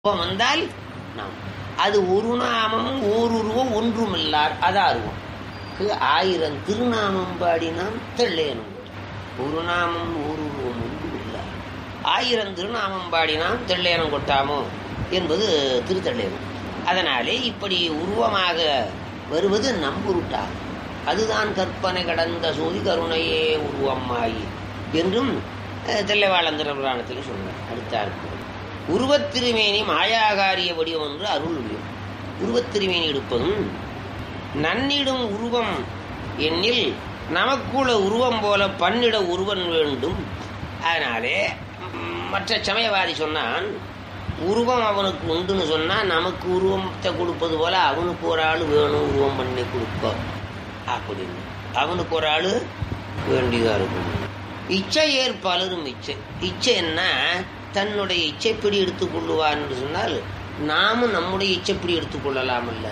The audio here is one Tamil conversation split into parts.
உருவம் வந்தால் நாம் அது ஒரு நாமம் ஓருருவம் ஒன்றுமில்லார் அதாருவம் ஆயிரம் திருநாமம் பாடினாம் தெள்ளேனும் ஒரு நாமம் ஓருருவம் ஒன்றுமில்லார் ஆயிரம் திருநாமம் பாடினாம் தெள்ளேனம் கொட்டாமோ என்பது திருத்தள்ளேனம் அதனாலே இப்படி உருவமாக வருவது நம்புருட்டாகும் அதுதான் கற்பனை கடந்த சோதி கருணையே உருவமாயி என்றும் அஹ், தில்லைவாழந்திர புராணத்தில் சொன்னார் அடுத்தாருக்கு உருவத்திருமேனி மாயாகாரிய வடிவம் என்று அருள் உடையும் உருவத்திருமேனி எடுப்பதும் நன்னிடும் உருவம் எண்ணில் நமக்குள்ள உருவம் போல பன்னிட உருவன் வேண்டும் அதனாலே ம், மற்ற சமயவாதி சொன்னான் உருவம் அவனுக்கு உண்டுன்னு சொன்னா நமக்கு உருவத்தை கொடுப்பது போல அவனுக்கு ஒரு ஆள் வேணும் உருவம் பண்ணி கொடுப்ப அப்படின்னு அவனுக்கு ஒரு ஆள் வேண்டியதா இருக்கும் இச்சை ஏற்பலரும் இச்சை இச்சை என்ன தன்னுடைய இச்சைப்படி எடுத்துக்கொள்ளுவார் என்று சொன்னால் நாமும் நம்முடைய இச்சைப்படி எடுத்துக்கொள்ளலாம் அல்ல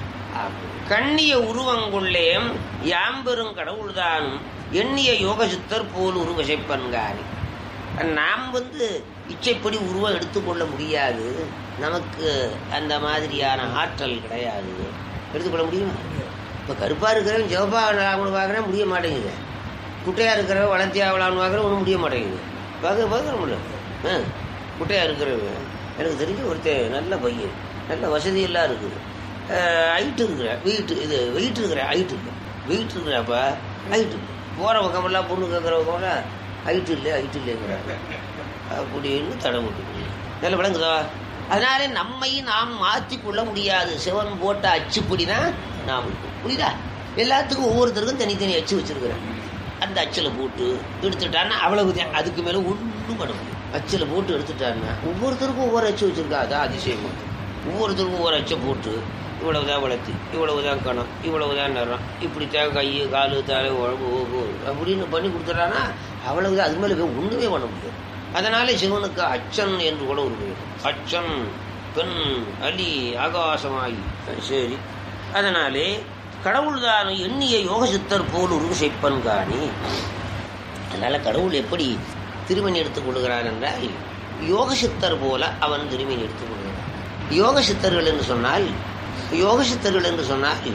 கண்ணிய உருவங்கொள்ளேம் யாம்பெரும் கடவுள்தானும் எண்ணிய யோகசித்தர் போல் உருவசைப்பன்காரி நாம் வந்து இச்சைப்படி உருவம் எடுத்துக்கொள்ள முடியாது நமக்கு அந்த மாதிரியான ஆற்றல் கிடையாது எடுத்துக்கொள்ள முடியுமா இப்போ கருப்பாக இருக்கிறவன் சிவப்பா ஆகணும் பார்க்குறேன் முடிய மாட்டேங்குது குட்டையாக இருக்கிறவன் வளர்த்தியா ஆகலாம்னு பார்க்குறேன் ஒன்றும் முடிய மாட்டேங்குது பார்க்க பார்க்குற முடியல ஆ குட்டையாக இருக்கிறவன் எனக்கு தெரிஞ்ச ஒருத்தன் நல்ல பையன் நல்ல வசதியெல்லாம் இருக்குது ஹைட்டு இருக்கிற வெயிட்டு இது வெயிட் இருக்கிற ஹைட்டு இல்லை வெயிட் இருக்கிறப்ப ஹைட்டு இல்லை போகிற பக்கமெல்லாம் பொண்ணு கேட்குற பக்கமெல்லாம் ஹைட்டு இல்லை ஹைட்டு இல்லைங்கிறாங்க அப்படின்னு தடை விட்டு நல்ல விளங்குதா அதனால நம்மை நாம் மாற்றி கொள்ள முடியாது சிவன் போட்ட அச்சுப்படி தான் நாம் இருக்கோம் புரியுதா எல்லாத்துக்கும் ஒவ்வொருத்தருக்கும் தனித்தனி அச்சு வச்சிருக்கிறேன் அந்த அச்சில் போட்டு எடுத்துட்டான்னா அவ்வளவுதான் அதுக்கு மேலே ஒன்றும் பண்ண முடியும் அச்சில் போட்டு எடுத்துட்டான்னா ஒவ்வொருத்தருக்கும் ஒவ்வொரு அச்சு வச்சிருக்கா அதான் அதிசயம் ஒவ்வொருத்தருக்கும் ஒவ்வொரு அச்சை போட்டு இவ்வளவுதான் வளர்த்தி இவ்வளவுதான் கணம் இவ்வளவுதான் நிறம் இப்படித்தான் கை காலு தலை உழம்பு ஓகு அப்படின்னு பண்ணி கொடுத்துட்டான்னா அவ்வளவுதான் அது மேலே ஒன்றுமே பண்ண முடியாது அதனால சிவனுக்கு அச்சன் என்று கூட ஒரு பெயர் அச்சன் பெண் அலி ஆகாசமாயி சரி அதனாலே கடவுள்தான் எண்ணிய யோகசித்தர் போல் ஒரு செய்ப்பன் காணி அதனால கடவுள் எப்படி திருமணி எடுத்துக் கொள்கிறான் என்றால் யோகசித்தர் போல அவன் திருமணி எடுத்துக் கொள்கிறான் யோகசித்தர்கள் என்று சொன்னால் யோகசித்தர்கள் என்று சொன்னால்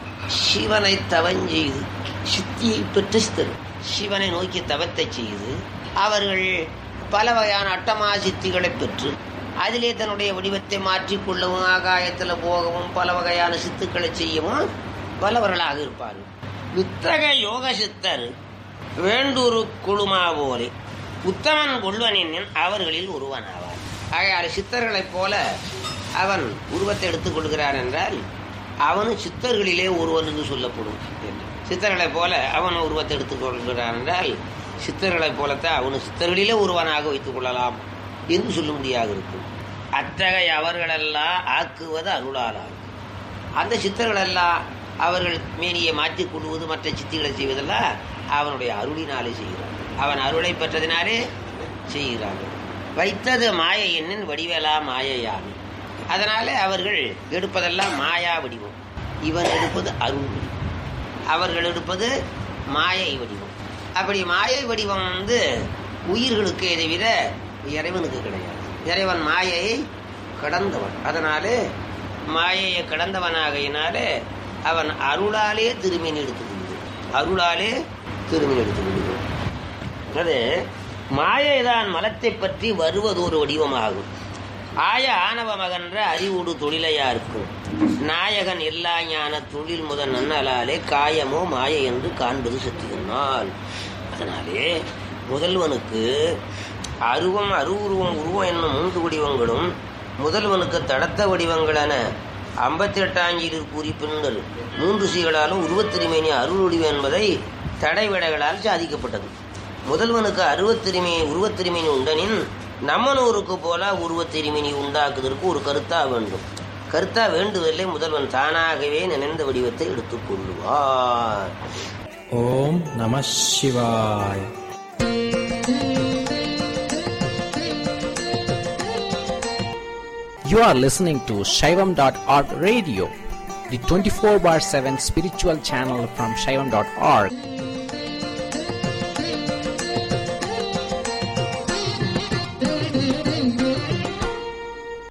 சிவனை தவஞ்செய்து சித்தியை பெற்ற சித்தர் சிவனை நோக்கி தவத்தை செய்து அவர்கள் பல வகையான அட்டமா சித்திகளை பெற்று அதிலே தன்னுடைய வடிவத்தை மாற்றிக்கொள்ளவும் ஆகாயத்தில் போகவும் பல வகையான சித்துக்களை செய்யவும் வல்லவர்களாக இருப்பார்கள் வித்தக யோக சித்தர் வேண்டூரு குழுமா போலே உத்தமன் கொள்வனின் அவர்களில் ஒருவனாவார் ஆகையால் சித்தர்களைப் போல அவன் உருவத்தை எடுத்துக் கொள்கிறான் என்றால் அவனும் சித்தர்களிலே ஒருவன் என்று சொல்லப்படும் என்று. சித்தர்களைப் போல அவன் உருவத்தை எடுத்துக் கொள்கிறான் என்றால் சித்தர்களைப் போலத்தான் அவனு சித்தர்களிலே ஒருவனாக வைத்துக் கொள்ளலாம் என்று சொல்லும்படியாக இருக்கும் அத்தகைய அவர்களெல்லாம் ஆக்குவது அருளாலாம் அந்த சித்தர்களெல்லாம் அவர்கள் மேனியை மாற்றிக் கொள்வது மற்ற சித்திகளை செய்வதெல்லாம் அவனுடைய அருளினாலே செய்கிறான் அவன் அருளை பெற்றதினாலே செய்கிறார்கள் வைத்தது மாய எண்ணின் வடிவேலா மாயையாமி அதனாலே அவர்கள் எடுப்பதெல்லாம் மாயா வடிவம் இவன் எடுப்பது அருள் வடிவம் அவர்கள் எடுப்பது மாயை வடிவம் அப்படி மாயை வடிவம் வந்து உயிர்களுக்கு இதை விட இறைவனுக்கு கிடையாது இறைவன் மாயையை கடந்தவன் அதனாலே மாயையை கடந்தவனாகையினாலே அவன் அருளாலே திருமீன் எடுத்துக் கொள்கிறான் அருளாலே திருமீன் எடுத்துக் கொள்கிறான் அது மாயைதான் மலத்தை பற்றி வருவதொரு வடிவமாகும் ஆய ஆணவ மகன்ற அறிவுடு தொழிலையா இருக்கும் நாயகன் எல்லா ஞான தொழில் முதல் நன்னலாலே காயமோ மாயை என்று காண்பது சத்தியனால் அதனாலே முதல்வனுக்கு அருவம் அருவுருவம் உருவம் என்னும் மூன்று வடிவங்களும் முதல்வனுக்கு தடத்த வடிவங்களான ஐம்பத்தி எட்டாஞ்சீரில் கூறி பெண்கள் மூன்று சீகளாலும் உருவத்திருமேனி அருள் வடிவம் என்பதை தடைவிடைகளால் சாதிக்கப்பட்டது முதல்வனுக்கு அருவத்திருமே உருவத்திருமேனி உண்டனின் நம்மனூருக்கு போல உருவத்திருமேனி உண்டாக்குவதற்கு ஒரு கருத்தா வேண்டும் கருத்தா வேண்டுவதில்லை முதல்வன் தானாகவே நினைந்த வடிவத்தை எடுத்துக்கொள்ளுவார் ஓம் நம சிவாய் You are listening to Shaivam.org radio, the 24 bar 7 spiritual channel from Shaivam.org. ஓம்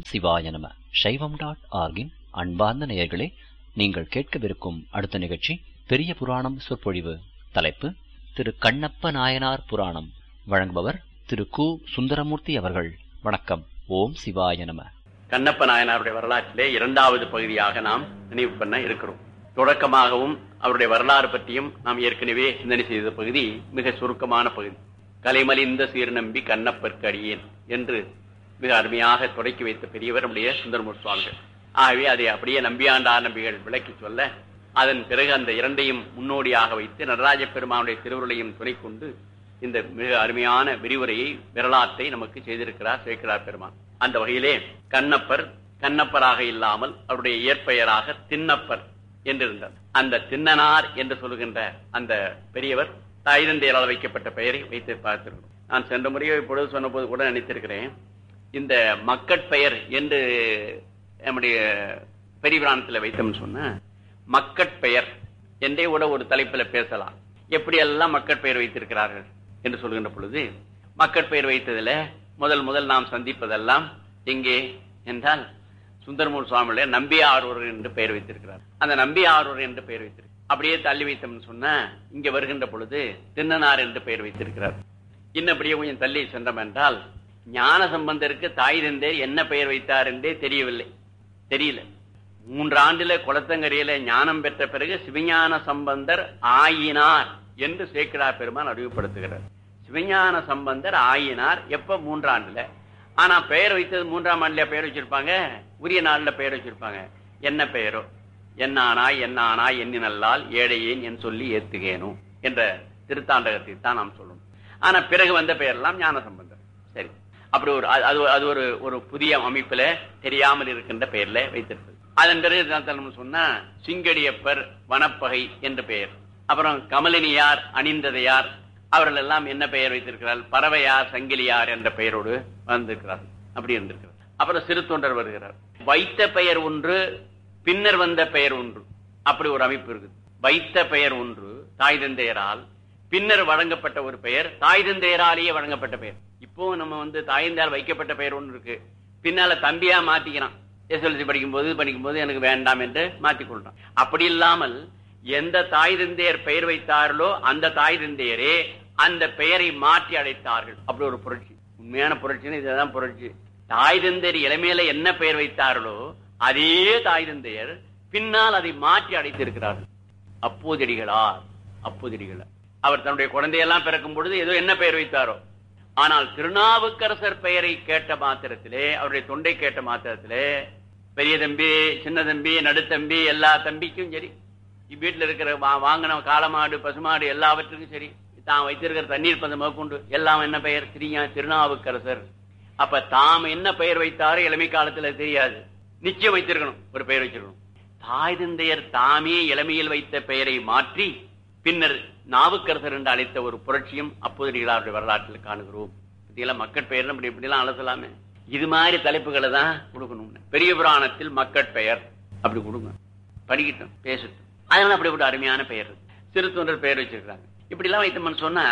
சிவாய நம சைவம் டாட் ஆர்கின் அன்பார்ந்த நேயர்களே நீங்கள் கேட்கவிருக்கும் அடுத்த நிகழ்ச்சி பெரிய புராணம் சொற்பொழிவு தலைப்பு திரு கண்ணப்ப நாயனார் புராணம் வழங்குபவர் திரு கு சுந்தரமூர்த்தி அவர்கள் வணக்கம் ஓம் சிவாய நம கண்ணப்ப நாயனாருடைய வரலாற்றிலே இரண்டாவது பகுதியாக நாம் நினைவு பண்ண இருக்கிறோம் தொடக்கமாகவும் அவருடைய வரலாறு பற்றியும் நாம் ஏற்கனவே சிந்தனை செய்த பகுதி மிக சுருக்கமான பகுதி கலைமலிந்த சீர்நம்பி கண்ணப்பற்கு அடியேன் என்று மிக அருமையாக தொடக்கி வைத்த பெரியவர் நம்முடைய சுந்தரமூர் சுவாமிகள் ஆகவே அதை அப்படியே நம்பியாண்டார் நம்பிகள் விளக்கி சொல்ல அதன் பிறகு அந்த இரண்டையும் முன்னோடியாக வைத்து நடராஜ பெருமானுடைய திருவுருளையும் துணை கொண்டு இந்த மிக அருமையான விரிவுரையை வரலாற்றை நமக்கு செய்திருக்கிறார் சேக்கிரார் பெருமான் அந்த வகையிலே கண்ணப்பர் கண்ணப்பராக இல்லாமல் அவருடைய இயற்பெயராக திண்ணப்பர் என்றிருந்தார் அந்த திண்ணனார் என்று சொல்லுகின்ற அந்த பெரியவர் தாய்தந்தையரால் வைக்கப்பட்ட பெயரை வைத்து பார்த்திருக்கிறோம் நான் சென்ற முறையோ இப்பொழுது சொன்னபோது கூட நினைத்திருக்கிறேன் இந்த மக்கட்பெயர் என்று நம்முடைய பெரிய பிராணத்தில் வைத்தோம்னு சொன்ன மக்கட்பெயர் என்றே கூட ஒரு தலைப்பில் பேசலாம் எப்படி எல்லாம் மக்கட்பெயர் வைத்திருக்கிறார்கள் என்று சொல்கின்ற பொழுது மக்கட்பெயர் வைத்ததுல முதல் முதல் நாம் சந்திப்பதெல்லாம் எங்கே என்றால் சுந்தரமூர் சுவாமியுடைய நம்பி ஆரூர் என்று பெயர் வைத்திருக்கிறார் அந்த நம்பி ஆரூர் என்று பெயர் வைத்திருக்கிறார் அப்படியே தள்ளி வைத்தோம்னு சொன்னா இங்க வருகின்ற பொழுது தின்னனார் என்று பெயர் வைத்திருக்கிறார் இன்னபடியே கொஞ்சம் தள்ளி சென்றோம் என்றால் ஞான சம்பந்தருக்கு தாய் தந்தையர் என்ன பெயர் வைத்தார் என்றே தெரியவில்லை தெரியல மூன்று ஆண்டுல குளத்தங்கரையில ஞானம் பெற்ற பிறகு சிவஞான சம்பந்தர் ஆயினார் என்று சேக்கிரா பெருமான் அறிவுப்படுத்துகிறார் சிவஞான சம்பந்தர் ஆயினார் எப்ப மூன்றாண்டுல ஆனா பெயர் வைத்தது மூன்றாம் ஆண்டுல பெயர் வச்சிருப்பாங்க உரிய நாள்ல பெயர் வச்சிருப்பாங்க என்ன பெயரோ என்னானாய் என்னானாய் எண்ணினல்லால் ஏழையேன் என் சொல்லி ஏத்துகேனும் என்ற திருத்தாண்டகத்தை தான் நாம் சொல்லணும் ஆனா பிறகு வந்த பெயரெல்லாம் ஞான சம்பந்தர் சரி அப்படி ஒரு அது அது ஒரு ஒரு புதிய அமைப்புல தெரியாமல் இருக்கின்ற பெயர்ல வைத்திருப்பது அதன் பிறகு சொன்னா சிங்கடியப்பர் வனப்பகை என்ற பெயர் அப்புறம் கமலினியார் அணிந்ததையார் அவர்கள் எல்லாம் என்ன பெயர் வைத்திருக்கிறார் பறவையார் சங்கிலியார் என்ற பெயரோடு வந்திருக்கிறார் அப்படி இருந்திருக்கிறார் அப்புறம் சிறு தொண்டர் வருகிறார் வைத்த பெயர் ஒன்று பின்னர் வந்த பெயர் ஒன்று அப்படி ஒரு அமைப்பு இருக்குது வைத்த பெயர் ஒன்று தாய் தந்தையரால் பின்னர் வழங்கப்பட்ட ஒரு பெயர் தாய் தந்தையராலேயே வழங்கப்பட்ட பெயர் இப்போ நம்ம வந்து தாய் தந்தையால் வைக்கப்பட்ட பெயர் ஒன்று இருக்கு பின்னால தம்பியா மாத்திக்கிறான் எஸ்எல்சி படிக்கும் போது படிக்கும் போது எனக்கு வேண்டாம் என்று மாற்றிக் கொள்றான் அப்படி இல்லாமல் எந்த தாய் தந்தையர் பெயர் வைத்தார்களோ அந்த தாய் தந்தையரே அந்த பெயரை மாற்றி அழைத்தார்கள் அப்படி ஒரு புரட்சி உண்மையான புரட்சின்னு இதுதான் புரட்சி தாய் தந்தையர் இளமையில என்ன பெயர் வைத்தார்களோ அதே தாய் தந்தையர் பின்னால் அதை மாற்றி அழைத்திருக்கிறார்கள் அப்போதடிகளார் அப்போதடிகளார் அவர் தன்னுடைய குழந்தையெல்லாம் பிறக்கும் பொழுது ஏதோ என்ன பெயர் வைத்தாரோ ஆனால் திருநாவுக்கரசர் பெயரை கேட்ட மாத்திரத்திலே அவருடைய தொண்டை கேட்ட மாத்திரத்திலே பெரிய தம்பி சின்ன தம்பி நடுத்தம்பி எல்லா தம்பிக்கும் சரி வீட்டில் இருக்கிற வாங்கின காளமாடு பசுமாடு எல்லாவற்றுக்கும் சரி தான் வைத்திருக்கிற தண்ணீர் பந்தம் மேற்கொண்டு எல்லாம் என்ன பெயர் திரியா திருநாவுக்கரசர் அப்ப தாம் என்ன பெயர் வைத்தாரோ இளமை காலத்துல தெரியாது நிச்சயம் வைத்திருக்கணும் ஒரு பெயர் வச்சிருக்கணும் தாய் தந்தையர் தாமே இளமையில் வைத்த பெயரை மாற்றி பின்னர் நாவுக்கரசர் என்று அழைத்த ஒரு புரட்சியும் அப்போதைய வரலாற்றில் காணுகிறோம் இதெல்லாம் மக்கள் பெயர் இப்படி இப்படிலாம் அலசலாமே இது மாதிரி தலைப்புகளை தான் கொடுக்கணும் பெரிய புராணத்தில் மக்கள் பெயர் அப்படி கொடுங்க படிக்கட்டும் பேசட்டும் அதனால அப்படிப்பட்ட அருமையான பெயர் சிறு தொண்டர் பெயர் வச்சிருக்கிறாங்க இப்படி எல்லாம் வைத்தோம்னு சொன்னா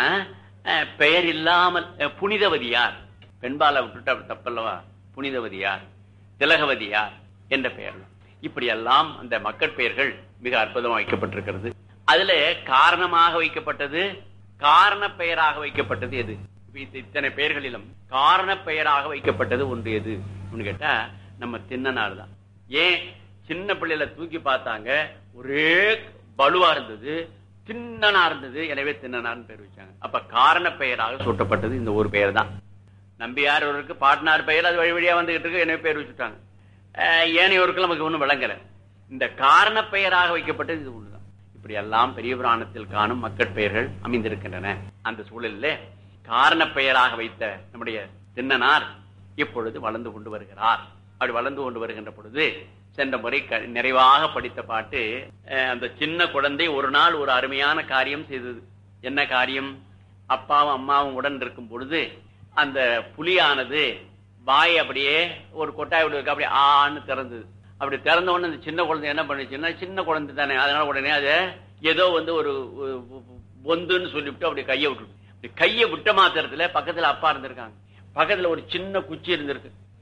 பெயர் இல்லாமல் புனிதவதியார் பெண்பாலை விட்டுட்டு தப்பல்லவா புனிதவதியார் திலகவதியார் என்ற பெயர் இப்படி எல்லாம் அந்த மக்கள் பெயர்கள் மிக அற்புதமாக வைக்கப்பட்டிருக்கிறது அதுல காரணமாக வைக்கப்பட்டது காரண பெயராக வைக்கப்பட்டது எது இத்தனை பெயர்களிலும் காரண பெயராக வைக்கப்பட்டது ஒன்று எது கேட்டா நம்ம தின்னனார் தான் ஏன் சின்ன பிள்ளையில தூக்கி பார்த்தாங்க ஒரே பலுவா இருந்தது தின்னனா இருந்தது எனவே தின்னனார்னு பேர் வச்சாங்க அப்ப காரண பெயராக சூட்டப்பட்டது இந்த ஒரு பெயர் தான் நம்பியார் ஒருக்கு பாட்னார் பெயர் அது வழி வழியா வந்துகிட்டு இருக்கு எனவே பேர் வச்சுட்டாங்க ஏனையோருக்கு நமக்கு ஒன்றும் விளங்கல இந்த காரண பெயராக வைக்கப்பட்டது இது ஒண்ணுதான் இப்படி எல்லாம் பெரிய புராணத்தில் காணும் மக்கள் பெயர்கள் அமைந்திருக்கின்றன அந்த சூழலில் காரண பெயராக வைத்த நம்முடைய தின்னனார் இப்பொழுது வளர்ந்து கொண்டு வருகிறார் அப்படி வளர்ந்து கொண்டு வருகின்ற பொழுது சென்ற முறை நிறைவாக படித்த பாட்டு அந்த சின்ன குழந்தை ஒரு நாள் ஒரு அருமையான காரியம் செய்தது என்ன காரியம் அப்பாவும் அம்மாவும் உடன் இருக்கும் பொழுது அந்த புலியானது வாய் அப்படியே ஒரு கொட்டாய் விடுவதற்கு அப்படியே ஆன்னு திறந்தது அப்படி திறந்த உடனே அந்த சின்ன குழந்தை என்ன பண்ணுச்சுன்னா சின்ன குழந்தை தானே அதனால உடனே அதை ஏதோ வந்து ஒரு பொந்துன்னு சொல்லிவிட்டு அப்படி கையை விட்டு கையை விட்ட மாத்திரத்துல பக்கத்துல அப்பா இருந்திருக்காங்க பக்கத்துல ஒரு சின்ன குச்சி இருந்திருக்கு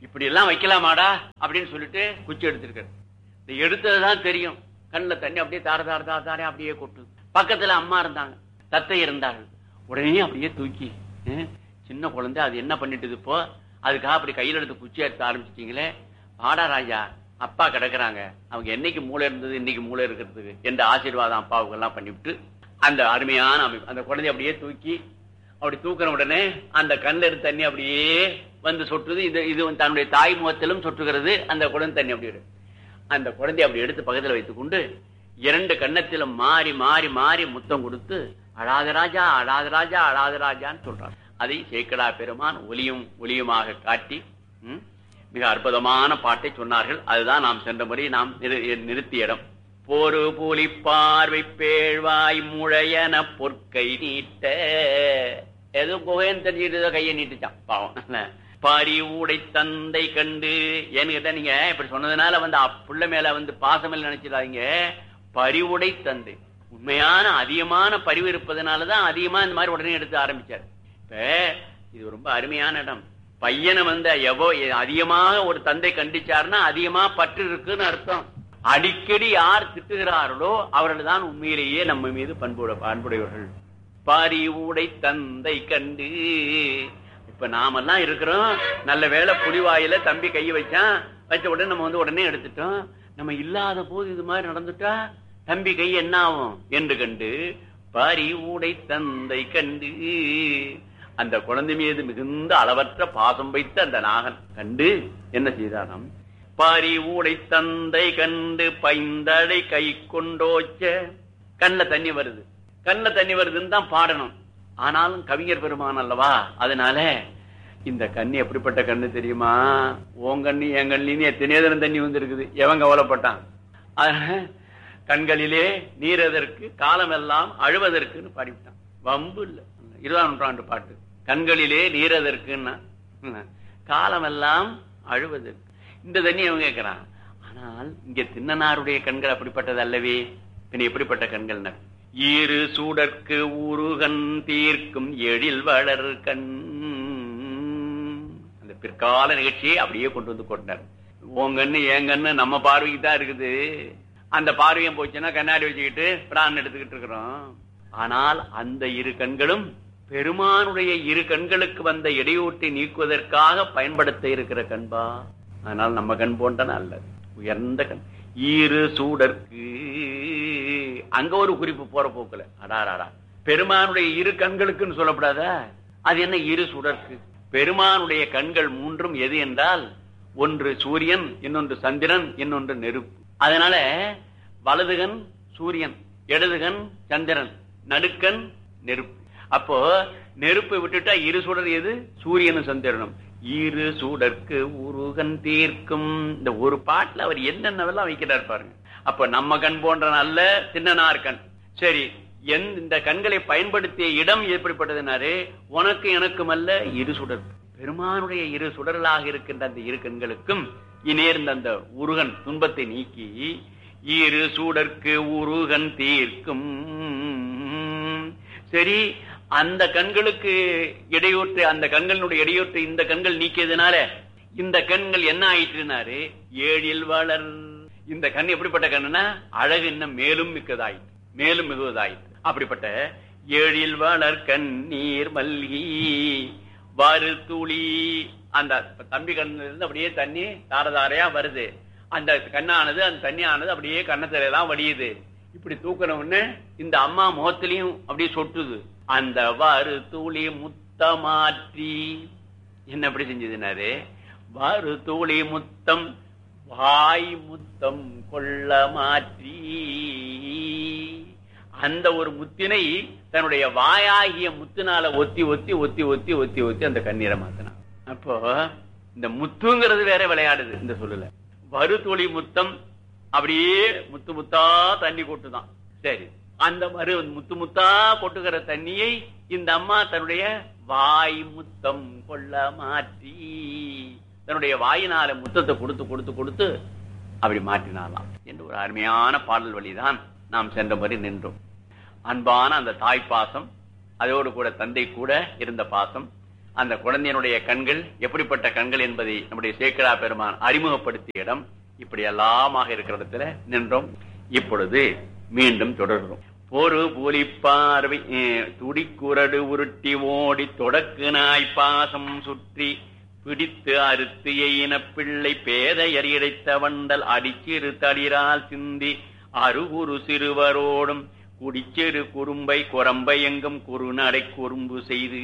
இப்படி எல்லாம் வைக்கலாமாடா அப்படின்னு சொல்லிட்டு குச்சி எடுத்திருக்காரு இந்த எடுத்ததுதான் தெரியும் கண்ணில் தண்ணி அப்படியே தார தார தார தாரே அப்படியே கொட்டு பக்கத்துல அம்மா இருந்தாங்க தத்தை இருந்தார்கள் உடனே அப்படியே தூக்கி அஹ், சின்ன குழந்தை அது என்ன பண்ணிட்டு இப்போ அதுக்காக அப்படி கையில எடுத்து குச்சி எடுத்து ஆரம்பிச்சிட்டீங்களே வாடா ராஜா அப்பா கிடக்குறாங்க அவங்க என்னைக்கு மூளை இருந்தது இன்னைக்கு மூளை இருக்கிறதுக்கு என்ற ஆசீர்வாதம் அப்பாவுக்கு எல்லாம் பண்ணிவிட்டு அந்த அருமையான அமைப்பு அந்த குழந்தைய அப்படியே தூக்கி அப்படி தூக்கின உடனே அந்த கண்ணில் எடுத்த தண்ணி அப்படியே வந்து சொட்டுது இது இது வந்து தன்னுடைய தாய் முகத்திலும் சொட்டுகிறது அந்த குழந்தை தண்ணி அப்படி வரும். அந்த குழந்தைய அப்படி எடுத்து பக்கத்துல வைத்துக் கொண்டு இரண்டு கன்னத்திலும் மாறி மாறி மாறி முத்தம் கொடுத்து அழாத ராஜா அழாத ராஜா அழாத ராஜான்னு சொல்றாங்க அதை சேக்கடா பெருமான் ஒலியும் ஒலியுமாக காட்டி ம், மிக அற்புதமான பாட்டை சொன்னார்கள் அதுதான் நாம் சென்ற முறை நாம் நிறு- நிறுத்திய இடம் போரு புலி பார்வை பேழ்வாய் முழையன பொற்கை நீட்ட ஏதோ குகைன்னு தெரிஞ்சுட்டு கையை நீட்டுச்சான் பாவம் பாரி ஊடை தந்தை கண்டு ஏன்னு கேட்டா நீங்க இப்படி சொன்னதுனால வந்து புள்ள மேல வந்து பாசமில்லை நினைச்சிடாதீங்க பரிவுடை தந்தை உண்மையான அதிகமான பரிவு இருப்பதனாலதான் அதிகமா இந்த மாதிரி உடனே எடுத்து ஆரம்பிச்சார் இப்ப இது ரொம்ப அருமையான இடம் பையனை வந்து எவ்வளோ அதிகமாக ஒரு தந்தை கண்டிச்சாருன்னா அதிகமா பற்று இருக்குன்னு அர்த்தம் அடிக்கடி யார் திட்டுகிறார்களோ அவர்கள் தான் உண்மையிலேயே நம்ம மீது பண்புட அன்புடையவர்கள் பாரி ஊடை தந்தை கண்டு இப்ப நாமெல்லாம் இருக்கிறோம் நல்ல வேளை புலிவாயில தம்பி கை வச்சான் வச்ச உடனே நம்ம வந்து உடனே எடுத்துட்டோம் நம்ம இல்லாத போது இது மாதிரி நடந்துட்டா தம்பி கை என்ன ஆகும் என்று கண்டு பாரி ஊடை தந்தை கண்டு அந்த குழந்தை மீது மிகுந்த அளவற்ற பாசம் வைத்த அந்த நாகன் கண்டு என்ன செய்தாராம் பாரி ஊடை தந்தை கண்டு பைந்தடை கை கொண்டோச்ச கண்ணுல தண்ணி வருது கண்ணுல தண்ணி வருதுன்னு தான் பாடணும் ஆனாலும் கவிஞர் பெருமான் அல்லவா அதனால இந்த கண்ணு எப்படிப்பட்ட கண்ணு தெரியுமா உன் கண்ணு என் கண்ணின்னு எத்தனையோ தினம் தண்ணி வந்திருக்குது எவன் கவலைப்பட்டான் அதனால கண்களிலே நீரதற்கு காலமெல்லாம் அழுவதற்குன்னு பாடிவிட்டான் வம்பு இல்ல இருபதாம் நூற்றாண்டு பாட்டு கண்களிலே நீரதற்குன்னா காலமெல்லாம் அழுவதற்கு இந்த தண்ணி அவன் கேட்கிறான் ஆனால் இங்க தின்னனாருடைய கண்கள் அப்படிப்பட்டது அல்லவே பின் எப்படிப்பட்ட கண்கள் ஈரு சூடற்கு ஊருகன் தீர்க்கும் எழில் வளர் கண் அந்த பிற்கால நிகழ்ச்சியை அப்படியே கொண்டு வந்து கொண்டார் உன் கண்ணு என் கண்ணு நம்ம பார்வைக்கு தான் இருக்குது அந்த பார்வையும் போச்சுன்னா கண்ணாடி வச்சுக்கிட்டு பிரான் எடுத்துக்கிட்டு இருக்கிறோம் ஆனால் அந்த இரு கண்களும் பெருமானுடைய இரு கண்களுக்கு வந்த இடையூட்டை நீக்குவதற்காக பயன்படுத்த இருக்கிற கண்பா அதனால் நம்ம கண் போன்ற நல்லது உயர்ந்த கண் ஈரு சூடற்கு அங்க ஒரு குறிப்பு போற போக்குல அடாராடா பெருமானுடைய இரு கண்களுக்குன்னு சொல்லப்படாதா அது என்ன இரு சுடற்கு பெருமானுடைய கண்கள் மூன்றும் எது என்றால் ஒன்று சூரியன் இன்னொன்று சந்திரன் இன்னொன்று நெருப்பு அதனால வலதுகன் சூரியன் இடதுகன் சந்திரன் நடுக்கன் நெருப்பு அப்போ நெருப்பை விட்டுட்டா இரு சுடர் எது சூரியனும் சந்திரனும் இரு சூடற்கு உருகன் தீர்க்கும் இந்த ஒரு பாட்டுல அவர் என்னென்னவெல்லாம் வைக்கிறார் பாருங்க அப்ப நம்ம கண் போன்ற நல்ல தின்னனார் கண் சரி என் இந்த கண்களை பயன்படுத்திய இடம் எப்படிப்பட்டதுனாரு உனக்கு எனக்கும் அல்ல இரு சுடர் பெருமானுடைய இரு சுடர்களாக இருக்கின்ற அந்த இரு கண்களுக்கும் இனேர்ந்த அந்த உருகன் துன்பத்தை நீக்கி இரு சூடற்கு உருகன் தீர்க்கும் சரி அந்த கண்களுக்கு இடையூற்று அந்த கண்களுடைய இடையூற்று இந்த கண்கள் நீக்கியதுனால இந்த கண்கள் என்ன ஆயிற்றுனாரு ஏழில் வளர் இந்த கண் எப்படிப்பட்ட கண்ணுனா அழகு இன்னும் மேலும் மிக்கதாயிற்று மேலும் மிகுவதாயிற்று அப்படிப்பட்ட ஏழில் வளர் கண்ணீர் மல்கி வரு துளி அந்த தம்பி கண்ணுல இருந்து அப்படியே தண்ணி தாரதாரையா வருது அந்த கண்ணானது அந்த தண்ணியானது அப்படியே கண்ணத்தில எல்லாம் வடியுது இப்படி தூக்கின உடனே இந்த அம்மா முகத்திலையும் அப்படியே சொட்டுது அந்த வாரு துளி முத்தமாற்றி என்ன எப்படி செஞ்சதுனாரு வாரு துளி முத்தம் வாய் முத்தம் கொள்ள மாற்றி அந்த ஒரு முத்தினை தன்னுடைய வாயாகிய முத்தினால ஒத்தி ஒத்தி ஒத்தி ஒத்தி ஒத்தி ஒத்தி அந்த கண்ணீரை மாத்தினான் அப்போ இந்த முத்துங்கிறது வேற விளையாடுது இந்த சொல்லல வருதுளி முத்தம் அப்படியே முத்து முத்தா தண்ணி கொட்டுதான் சரி அந்த மறு முத்து முத்தா கொட்டுகிற தண்ணியை இந்த அம்மா தன்னுடைய வாய் முத்தம் கொள்ள மாற்றி தன்னுடைய வாயினால முத்தத்தை கொடுத்து கொடுத்து கொடுத்து அப்படி மாற்றினாலாம் என்று ஒரு அருமையான பாடல் வழிதான் நாம் சென்ற முறை நின்றோம் அன்பான அந்த தாய் பாசம் அதோடு கூட தந்தை கூட இருந்த பாசம் அந்த குழந்தையினுடைய கண்கள் எப்படிப்பட்ட கண்கள் என்பதை நம்முடைய சேக்கரா பெருமான் அறிமுகப்படுத்திய இடம் இப்படி எல்லாமாக இருக்கிற இடத்துல நின்றோம் இப்பொழுது மீண்டும் தொடர்கிறோம் ஒரு புலி பார்வை அஹ், துடிக்குரடு உருட்டி ஓடி தொடக்கு நாய் பாசம் சுற்றி பிடித்து அறுத்து எயின பிள்ளை பேதையர் இடைத்த வண்டல் அடிச்சிறு தளிரால் சிந்தி அருகுரு சிறுவரோடும் குடிச்சிறு குறும்பை குரம்பை எங்கும் குறுநடை குறும்பு செய்து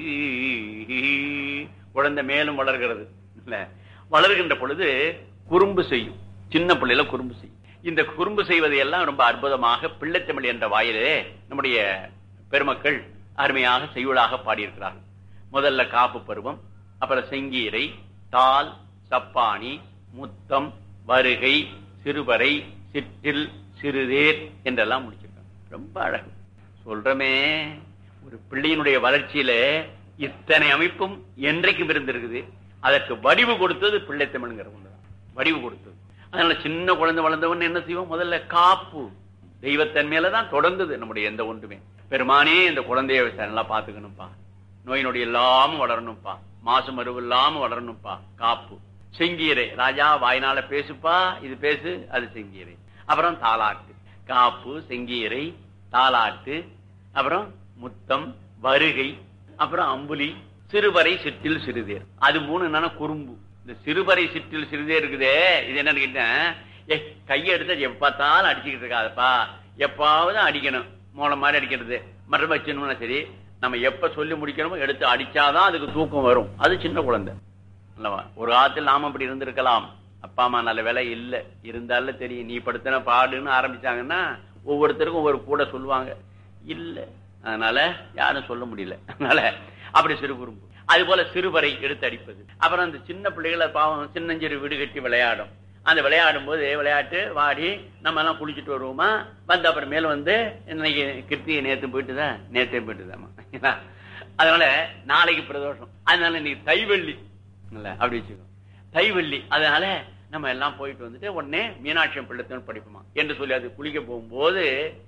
குழந்தை மேலும் வளர்கிறது இல்ல வளர்கின்ற பொழுது குறும்பு செய்யும் சின்ன பிள்ளையில குறும்பு செய்யும் இந்த குறும்பு செய்வது எல்லாம் ரொம்ப அற்புதமாக பிள்ளைத்தமிழ் என்ற வாயிலே நம்முடைய பெருமக்கள் அருமையாக செய்யுளாக பாடியிருக்கிறார்கள் முதல்ல காப்பு பருவம் அப்புறம் செங்கீரை தால் சப்பானி முத்தம் வருகை சிறுவரை சிற்றில் சிறுதேர் என்றெல்லாம் முடிச்சிருக்காங்க ரொம்ப அழகு சொல்றமே ஒரு பிள்ளையினுடைய வளர்ச்சியில இத்தனை அமைப்பும் என்றைக்கும் இருந்திருக்குது அதற்கு வடிவு கொடுத்தது பிள்ளைத்தமிழ்ங்கிற ஒண்ணுதான் வடிவு கொடுத்தது அதனால சின்ன குழந்தை வளர்ந்தவன் என்ன செய்வோம் முதல்ல காப்பு தெய்வத்தன் மேலதான் தொடர்ந்தது நம்முடைய எந்த ஒன்றுமே பெருமானே இந்த குழந்தைய நல்லா பாத்துக்கணும்ப்பா நோய் நொடி இல்லாம வளரணும்ப்பா மாசு மருவு இல்லாம வளரணும்ப்பா காப்பு செங்கீரை ராஜா வாய்னால பேசுப்பா இது பேசு அது செங்கீரை அப்புறம் தாலாட்டு காப்பு செங்கீரை தாலாட்டு அப்புறம் முத்தம் வருகை அப்புறம் அம்புலி சிறுவரை சிற்றில் சிறுதேர் அது மூணு என்னன்னா குறும்பு இந்த சிறுவரை சிற்றில் சிறுதேர் இருக்குதே இது என்னன்னு கேட்டேன் ஏ கையை எடுத்து எப்ப பார்த்தாலும் அடிச்சுக்கிட்டு இருக்காதப்பா எப்பாவது அடிக்கணும் மூலம் மாதிரி அடிக்கிறது மரம் வச்சணும்னா சரி நம்ம எப்ப சொல்லி முடிக்கணுமோ எடுத்து அடிச்சாதான் அதுக்கு தூக்கம் வரும் அது சின்ன குழந்தை அல்லவா ஒரு காலத்தில் நாம அப்படி இருந்திருக்கலாம் அப்பா அம்மா நல்ல வேலை இல்ல இருந்தாலும் தெரியும் நீ படுத்தின பாடுன்னு ஆரம்பிச்சாங்கன்னா ஒவ்வொருத்தருக்கும் ஒவ்வொரு கூட சொல்லுவாங்க இல்ல அதனால யாரும் சொல்ல முடியல அதனால அப்படி சிறு குறும்பு அது போல சிறுவரை எடுத்து அடிப்பது அப்புறம் அந்த சின்ன பிள்ளைகளை பாவம் சின்னஞ்சிறு வீடு கட்டி விளையாடும் அந்த விளையாடும் போது விளையாட்டு வாடி நம்ம எல்லாம் குளிச்சுட்டு வருவோமா வந்து அப்புறம் மேல வந்து இன்னைக்கு கிருத்திகை நேத்து போயிட்டுதான் நேத்தே போயிட்டுதாமா அதனால நாளைக்கு பிரதோஷம் அதனால நீ தைவள்ளி இல்ல அப்படி வச்சுக்கோ தைவள்ளி அதனால நம்ம எல்லாம் போயிட்டு வந்துட்டு உடனே மீனாட்சி பிள்ளைத்தன் படிப்போமா என்று சொல்லி அது குளிக்க போகும்போது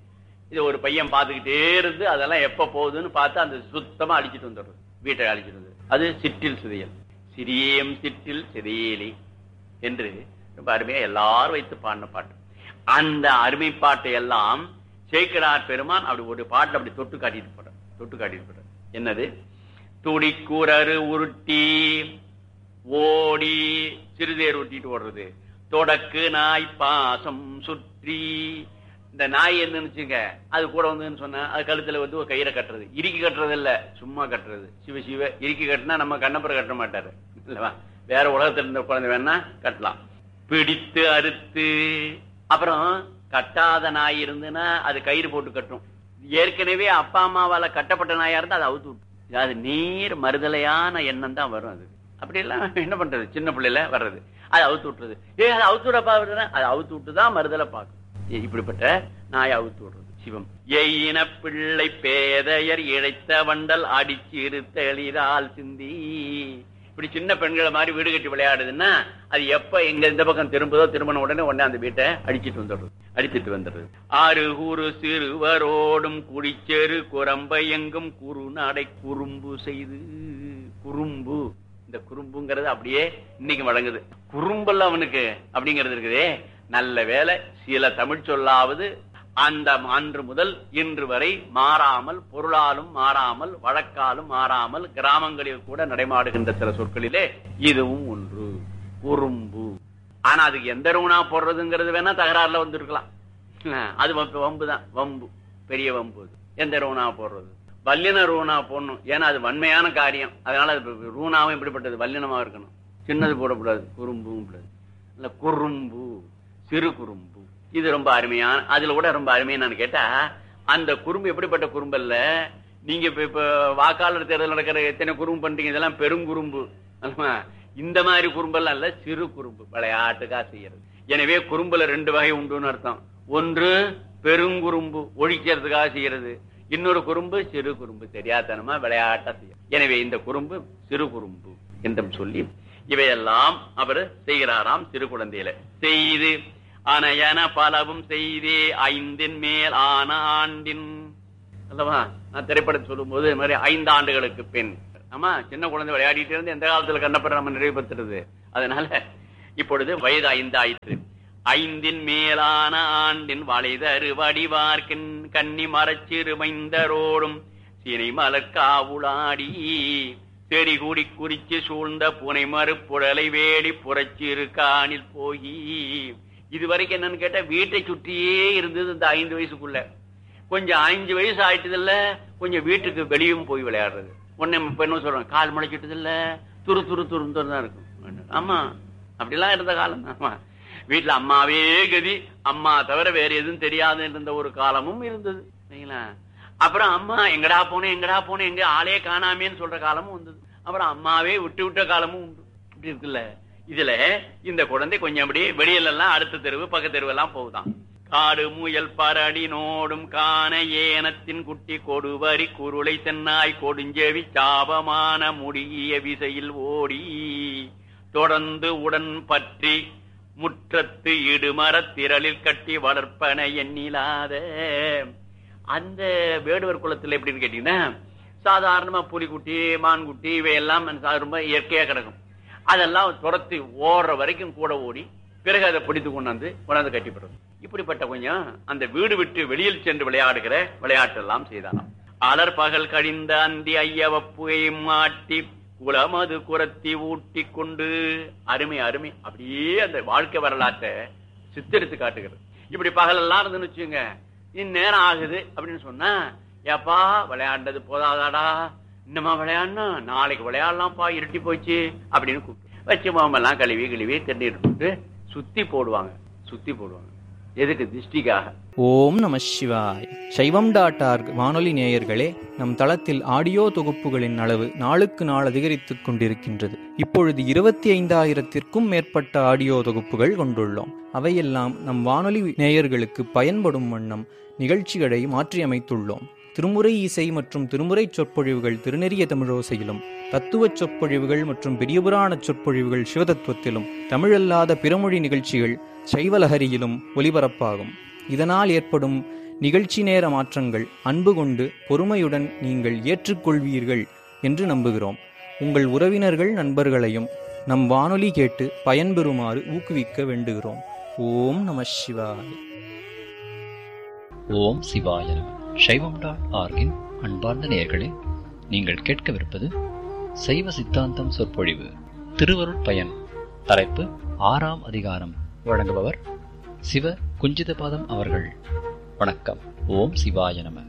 இது ஒரு பையன் பார்த்துக்கிட்டே இருந்து அதெல்லாம் எப்ப போகுதுன்னு பார்த்து அந்த சுத்தமா அடிச்சிட்டு வந்துடுறது வீட்டை அடிச்சிட்டு வந்து அது சிற்றில் சிதையல் சிறியம் சிற்றில் சிதையலி என்று ரொம்ப அருமையா எல்லாரும் வைத்து பாடின பாட்டு அந்த அருமை பாட்டை எல்லாம் சேக்கரார் பெருமான் அப்படி ஒரு பாட்டு அப்படி தொட்டு காட்டிட்டு போற தொட்டு காட்டிட்டு போற என்னது துடிக்கூரரு உருட்டி ஓடி சிறுதேர் உருட்டிட்டு ஓடுறது தொடக்கு நாய் பாசம் சுற்றி இந்த நாய் என்னச்சுங்க அது கூட வந்துன்னு சொன்னா அது கழுத்துல வந்து ஒரு கயிறை கட்டுறது இறுக்கி கட்டுறது இல்ல சும்மா கட்டுறது சிவ சிவ இறுக்கி கட்டினா நம்ம கண்ணப்புற கட்ட மாட்டாரு இல்லவா வேற உலகத்துல இருந்த குழந்தை வேணா கட்டலாம் பிடித்து அறுத்து அப்புறம் கட்டாத நாய் இருந்துன்னா அது கயிறு போட்டு கட்டும் ஏற்கனவே அப்பா அம்மாவால கட்டப்பட்ட நாயா இருந்தா அது அவுத்து விட்டு அது நீர் மறுதலையான எண்ணம் தான் வரும் அது அப்படி எல்லாம் என்ன பண்றது சின்ன பிள்ளைல வர்றது அது அவுத்து விட்டுறது ஏ அது அவுத்து விடப்பா அது அவுத்து விட்டு தான் மறுதலை பார்க்கும் ஏ, இப்படிப்பட்ட நாயை அவுத்து விடுறது சிவம் எயின பிள்ளை பேதையர் இழைத்த வண்டல் அடிச்சு இருத்த எளிதால் சிந்தி இப்படி சின்ன பெண்களை மாதிரி வீடு கட்டி விளையாடுதுன்னா அது எப்ப எங்க இந்த பக்கம் திரும்புதோ திரும்பின உடனே உடனே அந்த வீட்டை அடிச்சிட்டு வந்துடுறது அடிச்சிட்டு வந்துடுறது ஆறு கூறு சிறுவரோடும் குடிச்செரு குரம்பை எங்கும் குறு நடை குறும்பு செய்து குறும்பு இந்த குறும்புங்கிறது அப்படியே இன்னைக்கு வழங்குது குறும்பல்ல அவனுக்கு அப்படிங்கிறது இருக்குதே நல்ல வேலை சில தமிழ் சொல்லாவது அந்த அன்று முதல் இன்று வரை மாறாமல் பொருளாலும் மாறாமல் வழக்காலும் மாறாமல் கிராமங்களில் கூட நடைமாடுகின்ற சில சொற்களிலே இதுவும் ஒன்று குறும்பு ஆனா அதுக்கு எந்த ரூணா போடுறதுங்கிறது வேணா தகராறுல வந்திருக்கலாம் அஹ் அது வம்பு- வம்புதான் வம்பு பெரிய வம்பு அது. எந்த ரூணா போடுறது வல்லின ரூணா போடணும் ஏன்னா அது வன்மையான காரியம் அதனால அது ரூணாவும் இப்படிப்பட்டது வல்லினமா இருக்கணும் சின்னது போடக்கூடாது குறும்பும் கூடாது இல்ல குறும்பு சிறு குறும்பு இது ரொம்ப அருமையான அதுல கூட ரொம்ப அருமையானு கேட்டா அந்த குறும்பு எப்படிப்பட்ட குறும்பு அல்ல நீங்க இப்ப இப்ப வாக்காளர் தேர்தல் நடக்கிற எத்தனை குறும்பு பண்றீங்க இதெல்லாம் பெருங்குறும்பு அல்லவா? இந்த மாதிரி குறும்பெல்லாம் இல்ல சிறு குறும்பு விளையாட்டுக்கா செய்யறது எனவே குறும்புல ரெண்டு வகை உண்டுன்னு அர்த்தம் ஒன்று பெருங்குறும்பு ஒழிக்கிறதுக்காக செய்யறது இன்னொரு குறும்பு சிறு குறும்பு தெரியாதனமா விளையாட்டா செய்யும் எனவே இந்த குறும்பு சிறு குறும்பு என்றும் சொல்லி இவையெல்லாம் அவர் செய்கிறாராம் சிறு குழந்தையில செய்து அனையன பலவும் செய்தே ஐந்தின் மேல் ஆன ஆண்டின் அல்லவா நான் திரைப்படம் சொல்லும் போது இது மாதிரி ஐந்து ஆண்டுகளுக்கு பின் ஆமா சின்ன குழந்தை விளையாடிட்டு இருந்து எந்த காலத்துல கண்ணப்பர் நம்ம நிறைவுபடுத்துறது அதனால இப்பொழுது வயது ஐந்து ஆயிற்று ஐந்தின் மேலான ஆண்டின் வளைதரு வடிவார்க்கின் கன்னி மரச்சிறுமைந்தரோடும் சினை மலர்காவுளாடி செடி கூடி குறிச்சு சூழ்ந்த புனை மறுப்புடலை வேடி புறச்சிறு காணில் போய் இதுவரைக்கும் என்னன்னு கேட்டா வீட்டை சுற்றியே இருந்தது இந்த ஐந்து வயசுக்குள்ள கொஞ்சம் அஞ்சு வயசு ஆயிட்டது இல்ல கொஞ்சம் வீட்டுக்கு வெளியும் போய் விளையாடுறது உடனே இப்ப என்ன சொல்றோம் கால் முளைச்சிட்டது இல்ல துரு துரு துரு துரு தான் இருக்கும் ஆமா அப்படிலாம் இருந்த காலம் ஆமா வீட்டுல அம்மாவே கதி அம்மா தவிர வேற எதுவும் தெரியாது இருந்த ஒரு காலமும் இருந்தது சரிங்களா அப்புறம் அம்மா எங்கடா போனேன் எங்கடா போனேன் எங்க ஆளே காணாமேன்னு சொல்ற காலமும் வந்தது அப்புறம் அம்மாவே விட்டு விட்ட காலமும் உண்டு இப்படி இருக்குல்ல இதுல இந்த குழந்தை கொஞ்சம் அப்படியே வெளியில எல்லாம் அடுத்த தெருவு பக்கத்து தெருவு எல்லாம் போகுதான் காடு முயல் பரடி நோடும் காண ஏனத்தின் குட்டி கொடுவரி குருளை தென்னாய் கொடுஞ்செவி சாபமான முடிய விசையில் ஓடி தொடர்ந்து உடன் பற்றி முற்றத்து இடுமரத் திரளில் கட்டி வளர்ப்பன எண்ணிலாத அந்த வேடுவர் குளத்துல எப்படின்னு கேட்டீங்கன்னா சாதாரணமா புலிக்குட்டி மான்குட்டி இவையெல்லாம் ரொம்ப இயற்கையா கிடக்கும் அதெல்லாம் துரத்தி ஓடுற வரைக்கும் கூட ஓடி பிறகு அதை பிடித்து கொண்டாந்து கொண்டாந்து கட்டிப்படுறது இப்படிப்பட்ட கொஞ்சம் அந்த வீடு விட்டு வெளியில் சென்று விளையாடுகிற விளையாட்டெல்லாம் செய்தாராம் அலர் பகல் கழிந்த அந்தி ஐயவப்புகை மாட்டி குளமது குரத்தி ஊட்டி கொண்டு அருமை அருமை அப்படியே அந்த வாழ்க்கை வரலாற்றை சித்தரித்து காட்டுகிறது இப்படி பகலெல்லாம் இருந்துன்னு வச்சுங்க இந்நேரம் ஆகுது அப்படின்னு சொன்னா ஏப்பா விளையாண்டது போதாதாடா இன்னமா விளையாடணும் நாளைக்கு விளையாடலாம்ப்பா இருட்டி போச்சு அப்படின்னு கூப்பிட்டு வச்சு மாமெல்லாம் கழுவி கழுவி தண்ணீர் போட்டு சுத்தி போடுவாங்க சுத்தி போடுவாங்க எதுக்கு திருஷ்டிக்காக ஓம் நம சிவாய் சைவம் டாட் ஆர்க் வானொலி நேயர்களே நம் தளத்தில் ஆடியோ தொகுப்புகளின் அளவு நாளுக்கு நாள் அதிகரித்துக் கொண்டிருக்கின்றது இப்பொழுது இருபத்தி ஐந்தாயிரத்திற்கும் மேற்பட்ட ஆடியோ தொகுப்புகள் கொண்டுள்ளோம் அவையெல்லாம் நம் வானொலி நேயர்களுக்கு பயன்படும் வண்ணம் நிகழ்ச்சிகளை மாற்றியமைத்துள்ளோம் திருமுறை இசை மற்றும் திருமுறை சொற்பொழிவுகள் திருநெறிய தமிழோசையிலும் தத்துவச் சொற்பொழிவுகள் மற்றும் பெரியபுராண சொற்பொழிவுகள் சிவதத்துவத்திலும் தமிழல்லாத பிறமொழி நிகழ்ச்சிகள் சைவலஹரியிலும் ஒலிபரப்பாகும் இதனால் ஏற்படும் நிகழ்ச்சி நேர மாற்றங்கள் அன்பு கொண்டு பொறுமையுடன் நீங்கள் ஏற்றுக்கொள்வீர்கள் என்று நம்புகிறோம் உங்கள் உறவினர்கள் நண்பர்களையும் நம் வானொலி கேட்டு பயன்பெறுமாறு ஊக்குவிக்க வேண்டுகிறோம் ஓம் நம சிவாய் ஓம் சிவாய நம சைவம் டாட் ஆர்கின் அன்பார்ந்த நேயர்களே நீங்கள் கேட்கவிருப்பது சைவ சித்தாந்தம் சொற்பொழிவு திருவருட் பயன் தலைப்பு ஆறாம் அதிகாரம் வழங்குபவர் சிவ குஞ்சிதபாதம் அவர்கள் வணக்கம் ஓம் சிவாய நம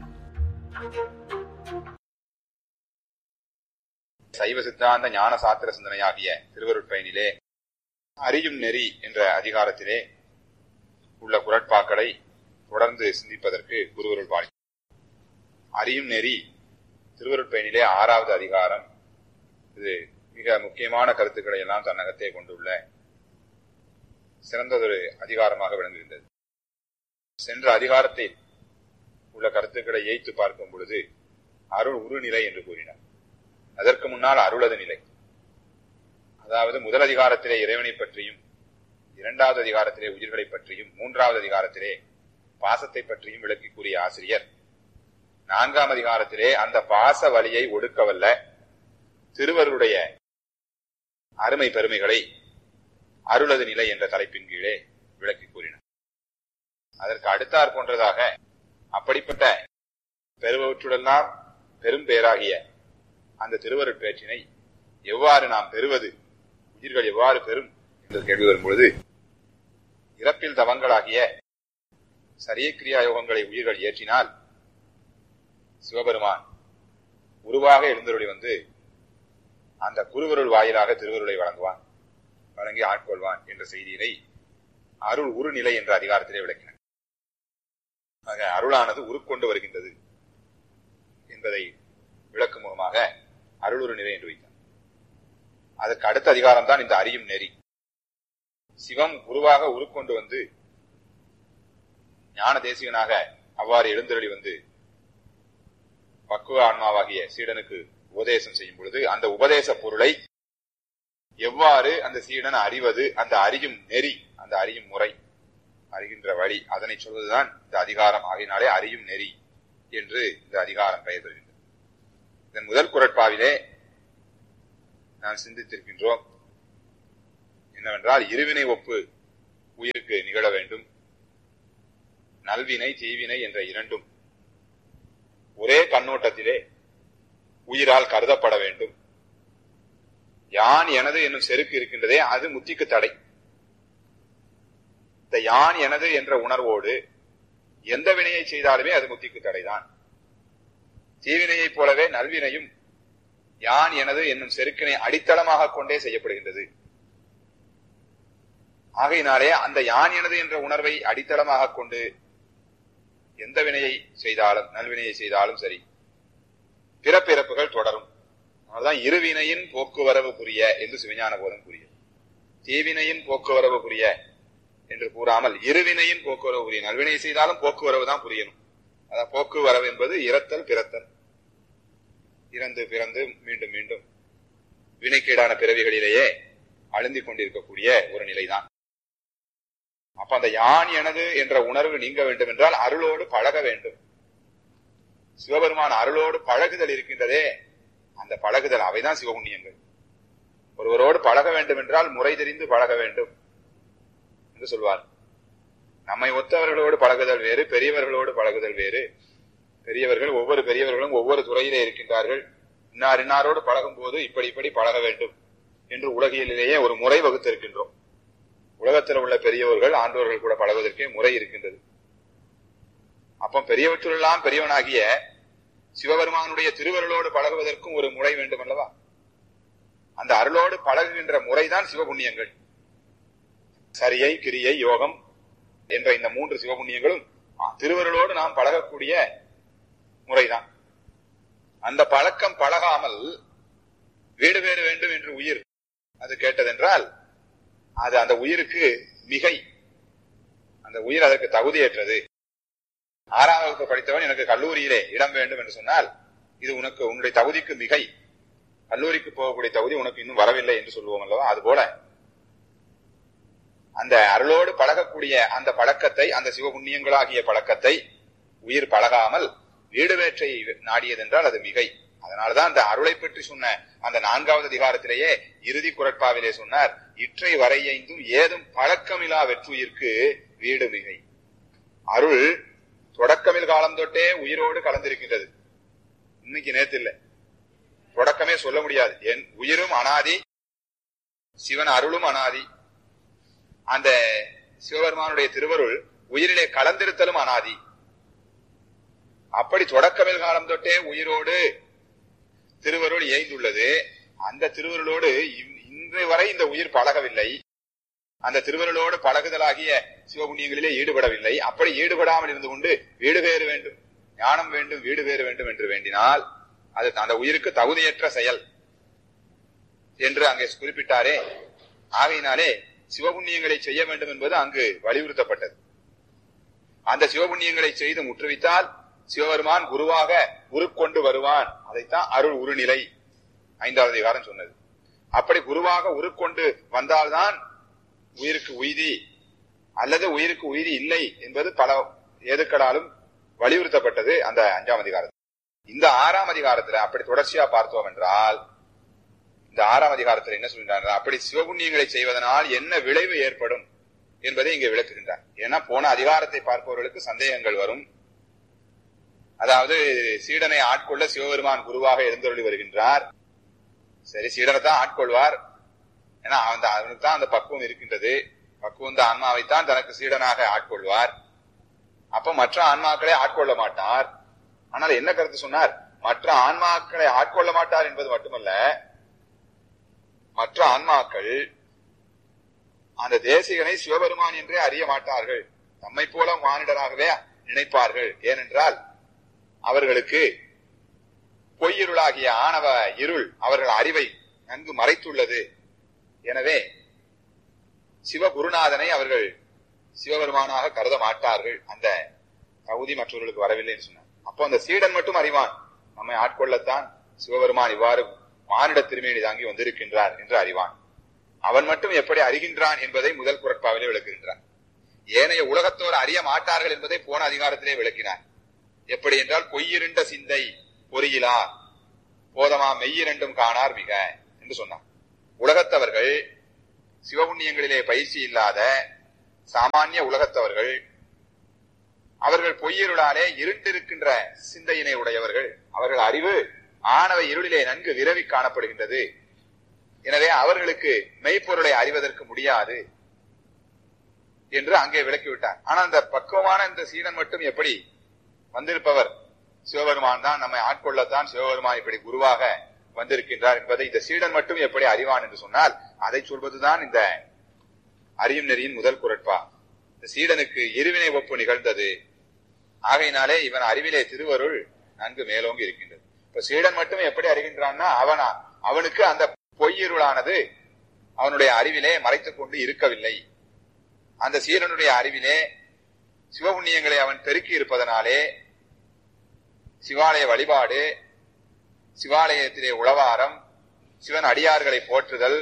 சைவ சித்தாந்த ஞான சாத்திர சிந்தனையாகிய திருவருட்பயனிலே அறியும் நெறி என்ற அதிகாரத்திலே உள்ள குரட்பாக்களை தொடர்ந்து சிந்திப்பதற்கு குருவருள் பாணி அறியும் நெறி திருவருட்பயனிலே ஆறாவது அதிகாரம் இது மிக முக்கியமான கருத்துக்களை எல்லாம் தன்னகத்தே கொண்டுள்ள சிறந்ததொரு அதிகாரமாக விளங்குகின்றது சென்ற அதிகாரத்தில் உள்ள கருத்துக்களை ஏய்த்து பார்க்கும் பொழுது அருள் உருநிலை என்று கூறினார் அதற்கு முன்னால் அருளது நிலை அதாவது முதல் அதிகாரத்திலே இறைவனை பற்றியும் இரண்டாவது அதிகாரத்திலே உயிர்களை பற்றியும் மூன்றாவது அதிகாரத்திலே பாசத்தை பற்றியும் விளக்கி கூறிய ஆசிரியர் நான்காம் அதிகாரத்திலே அந்த பாச வழியை ஒடுக்கவல்ல திருவருடைய அருமை பெருமைகளை அருளது நிலை என்ற தலைப்பின் கீழே விளக்கி கூறினார் அதற்கு அடுத்தாற் போன்றதாக அப்படிப்பட்ட பெறுபவற்றுடெல்லாம் பெரும் பேராகிய அந்த திருவருட்பேற்றினை எவ்வாறு நாம் பெறுவது உயிர்கள் எவ்வாறு பெறும் என்று கேள்வி வரும்பொழுது இறப்பில் தவங்களாகிய சரிய கிரியா யோகங்களை உயிர்கள் ஏற்றினால் சிவபெருமான் உருவாக எழுந்தருளி வந்து அந்த குருவருள் வாயிலாக திருவருளை வழங்குவான் வழங்கி ஆட்கொள்வான் என்ற செய்தியினை அருள் உருநிலை என்ற அதிகாரத்திலே விளக்கினார் ஆக அருளானது உருக்கொண்டு வருகின்றது என்பதை விளக்கும் முகமாக அருளுரு நிலை என்று வைத்தார் அதற்கு அடுத்த அதிகாரம் தான் இந்த அறியும் நெறி சிவம் உருவாக உருக்கொண்டு வந்து ஞான தேசிகனாக அவ்வாறு எழுந்தருளி வந்து பக்குவ ஆன்மாவாகிய சீடனுக்கு உபதேசம் செய்யும் பொழுது அந்த உபதேச பொருளை எவ்வாறு அந்த சீடன் அறிவது அந்த அறியும் நெறி அந்த அறியும் முறை அறிகின்ற வழி அதனை சொல்வதுதான் இந்த அதிகாரம் ஆகினாலே அறியும் நெறி என்று இந்த அதிகாரம் பெயர் பெறுகின்றது இதன் முதல் குரட்பாவிலே நாம் சிந்தித்திருக்கின்றோம் என்னவென்றால் இருவினை ஒப்பு உயிருக்கு நிகழ வேண்டும் நல்வினை தீவினை என்ற இரண்டும் ஒரே கண்ணோட்டத்திலே உயிரால் கருதப்பட வேண்டும் யான் எனது என்னும் செருக்கு இருக்கின்றதே அது முத்திக்கு தடை இந்த யான் எனது என்ற உணர்வோடு எந்த வினையை செய்தாலுமே அது முத்திக்கு தடைதான் தீவினையைப் போலவே நல்வினையும் யான் எனது என்னும் செருக்கினை அடித்தளமாக கொண்டே செய்யப்படுகின்றது ஆகையினாலே அந்த யான் எனது என்ற உணர்வை அடித்தளமாக கொண்டு எந்த வினையை செய்தாலும் நல்வினையை செய்தாலும் சரி பிறப்பிறப்புகள் தொடரும் அதனால்தான் இருவினையின் போக்குவரவு புரிய என்று சிவஞான போதம் கூறியது தீவினையின் போக்குவரவு புரிய என்று கூறாமல் இருவினையின் போக்குவரவு புரிய நல்வினை செய்தாலும் போக்குவரவு தான் புரியணும் அதான் போக்குவரவு என்பது இறத்தல் பிறத்தல் இறந்து பிறந்து மீண்டும் மீண்டும் வினைக்கீடான பிறவிகளிலேயே அழுந்திக் கொண்டிருக்கக்கூடிய ஒரு நிலைதான் அப்ப அந்த யான் எனது என்ற உணர்வு நீங்க வேண்டும் என்றால் அருளோடு பழக வேண்டும் சிவபெருமான் அருளோடு பழகுதல் இருக்கின்றதே அந்த பழகுதல் அவைதான் சிவபுண்ணியங்கள் ஒருவரோடு பழக வேண்டும் என்றால் முறை தெரிந்து பழக வேண்டும் என்று சொல்வார் நம்மை ஒத்தவர்களோடு பழகுதல் வேறு பெரியவர்களோடு பழகுதல் வேறு பெரியவர்கள் ஒவ்வொரு பெரியவர்களும் ஒவ்வொரு துறையிலே இருக்கின்றார்கள் இன்னார் இன்னாரோடு பழகும் போது இப்படி இப்படி பழக வேண்டும் என்று உலகிலேயே ஒரு முறை வகுத்திருக்கின்றோம் உலகத்தில் உள்ள பெரியவர்கள் ஆண்டோர்கள் கூட பழகுவதற்கே முறை இருக்கின்றது அப்போ பெரியவற்றுள்ளெல்லாம் பெரியவனாகிய சிவபெருமானுடைய திருவருளோடு பழகுவதற்கும் ஒரு முறை வேண்டும் அல்லவா அந்த அருளோடு பழகுகின்ற முறைதான் சிவபுண்ணியங்கள் சரியை கிரியை யோகம் என்ற இந்த மூன்று சிவபுண்ணியங்களும் திருவருளோடு நாம் பழகக்கூடிய முறைதான் அந்த பழக்கம் பழகாமல் வீடு வேறு வேண்டும் என்று உயிர் அது கேட்டதென்றால் அது அந்த உயிருக்கு மிகை அந்த உயிர் அதற்கு தகுதியற்றது ஆறாம் வகுப்பு படித்தவன் எனக்கு கல்லூரியிலே இடம் வேண்டும் என்று சொன்னால் இது உனக்கு உன்னுடைய தகுதிக்கு மிகை கல்லூரிக்கு போகக்கூடிய தகுதி உனக்கு இன்னும் வரவில்லை என்று சொல்லுவோம் அல்லவா அது போல அந்த அருளோடு பழகக்கூடிய அந்த பழக்கத்தை அந்த சிவபுண்ணியங்களாகிய பழக்கத்தை உயிர் பழகாமல் வீடு வேற்றை நாடியதென்றால் அது மிகை அதனாலதான் அந்த அருளை பற்றி சொன்ன அந்த நான்காவது அதிகாரத்திலேயே இறுதி குரட்பாவிலே சொன்னார் இற்றை வரையைந்தும் ஏதும் பழக்கமிலா வெற்றுயிர்க்கு வீடு மிகை அருள் தொடக்கமில் காலம் தொட்டே உயிரோடு கலந்திருக்கின்றது இன்னைக்கு நேத்து இல்ல தொடக்கமே சொல்ல முடியாது என் உயிரும் அனாதி சிவன் அருளும் அனாதி அந்த சிவபெருமானுடைய திருவருள் உயிரிலே கலந்திருத்தலும் அனாதி அப்படி தொடக்கமில் காலம் தொட்டே உயிரோடு திருவருள் இயைந்துள்ளது அந்த திருவருளோடு இன்று வரை இந்த உயிர் பழகவில்லை அந்த திருவருளோடு பழகுதலாகிய சிவபுண்ணியங்களிலே ஈடுபடவில்லை அப்படி ஈடுபடாமல் இருந்து கொண்டு வீடு வேறு வேண்டும் ஞானம் வேண்டும் வீடு வேறு வேண்டும் என்று வேண்டினால் அது அந்த உயிருக்கு தகுதியற்ற செயல் என்று அங்கே குறிப்பிட்டாரே ஆகையினாலே சிவபுண்ணியங்களை செய்ய வேண்டும் என்பது அங்கு வலியுறுத்தப்பட்டது அந்த சிவபுண்ணியங்களை செய்து முற்றுவித்தால் சிவபெருமான் குருவாக உருக்கொண்டு வருவான் அதைத்தான் அருள் உருநிலை ஐந்தாவது அதிகாரம் சொன்னது அப்படி குருவாக உருக்கொண்டு வந்தால்தான் உயிருக்கு உய்தி அல்லது உயிருக்கு உய்தி இல்லை என்பது பல ஏதுக்களாலும் வலியுறுத்தப்பட்டது அந்த அஞ்சாம் அதிகாரத்தில் இந்த ஆறாம் அதிகாரத்துல அப்படி தொடர்ச்சியா பார்த்தோம் என்றால் இந்த ஆறாம் அதிகாரத்தில் என்ன சொல்கின்றார் அப்படி சிவபுண்ணியங்களை செய்வதனால் என்ன விளைவு ஏற்படும் என்பதை இங்கே விளக்குகின்றார் ஏன்னா போன அதிகாரத்தை பார்ப்பவர்களுக்கு சந்தேகங்கள் வரும் அதாவது சீடனை ஆட்கொள்ள சிவபெருமான் குருவாக எழுந்தருளி வருகின்றார் சரி சீடனை தான் ஆட்கொள்வார் ஏன்னா அந்த அவனுக்கு தான் அந்த பக்குவம் இருக்கின்றது பக்குவம் அந்த ஆன்மாவைத்தான் தனக்கு சீடனாக ஆட்கொள்வார் அப்ப மற்ற ஆன்மாக்களை ஆட்கொள்ள மாட்டார் ஆனால் என்ன கருத்து சொன்னார் மற்ற ஆன்மாக்களை ஆட்கொள்ள மாட்டார் என்பது மட்டுமல்ல மற்ற ஆன்மாக்கள் அந்த தேசிகனை சிவபெருமான் என்றே அறிய மாட்டார்கள் தம்மை போல மானிடராகவே நினைப்பார்கள் ஏனென்றால் அவர்களுக்கு பொய்யிருளாகிய ஆணவ இருள் அவர்கள் அறிவை நன்கு மறைத்துள்ளது எனவே சிவகுருநாதனை அவர்கள் சிவபெருமானாக கருத மாட்டார்கள் அந்த தகுதி மற்றவர்களுக்கு வரவில்லை என்று சொன்னார் அப்போ அந்த சீடன் மட்டும் அறிவான் நம்மை ஆட்கொள்ளத்தான் சிவபெருமான் இவ்வாறு மானிட திருமேனி தாங்கி வந்திருக்கின்றார் என்று அறிவான் அவன் மட்டும் எப்படி அறிகின்றான் என்பதை முதல் குரட்பாவிலே விளக்குகின்றான் ஏனைய உலகத்தோர் அறிய மாட்டார்கள் என்பதை போன அதிகாரத்திலே விளக்கினார் எப்படி என்றால் பொய்யிருண்ட சிந்தை பொறியிலா போதமா மெய்யிரண்டும் காணார் மிக என்று சொன்னார் உலகத்தவர்கள் சிவபுண்ணியங்களிலே பயிற்சி இல்லாத சாமானிய உலகத்தவர்கள் அவர்கள் பொய்யிருளாலே இருண்டிருக்கின்ற சிந்தையினை உடையவர்கள் அவர்கள் அறிவு ஆணவ இருளிலே நன்கு விரவி காணப்படுகின்றது எனவே அவர்களுக்கு மெய்ப்பொருளை அறிவதற்கு முடியாது என்று அங்கே விளக்கிவிட்டார் ஆனா அந்த பக்குவமான இந்த சீடன் மட்டும் எப்படி வந்திருப்பவர் சிவபெருமான் தான் நம்மை ஆட்கொள்ளத்தான் சிவபெருமான் இப்படி குருவாக வந்திருக்கின்றார் என்பதை இந்த சீடன் மட்டும் எப்படி அறிவான் என்று சொன்னால் அதை சொல்வதுதான் இந்த அறியும் நெறியின் முதல் குரட்பா இந்த சீடனுக்கு இருவினை ஒப்பு நிகழ்ந்தது ஆகையினாலே இவன் அறிவிலே திருவருள் நன்கு மேலோங்கி இருக்கின்றது இப்ப சீடன் மட்டும் எப்படி அறிகின்றான்னா அவனா அவனுக்கு அந்த பொய்யிருளானது அவனுடைய அறிவிலே மறைத்துக் கொண்டு இருக்கவில்லை அந்த சீடனுடைய அறிவிலே சிவபுண்ணியங்களை அவன் பெருக்கி இருப்பதனாலே சிவாலய வழிபாடு சிவாலயத்திலே உளவாரம் சிவன் அடியார்களை போற்றுதல்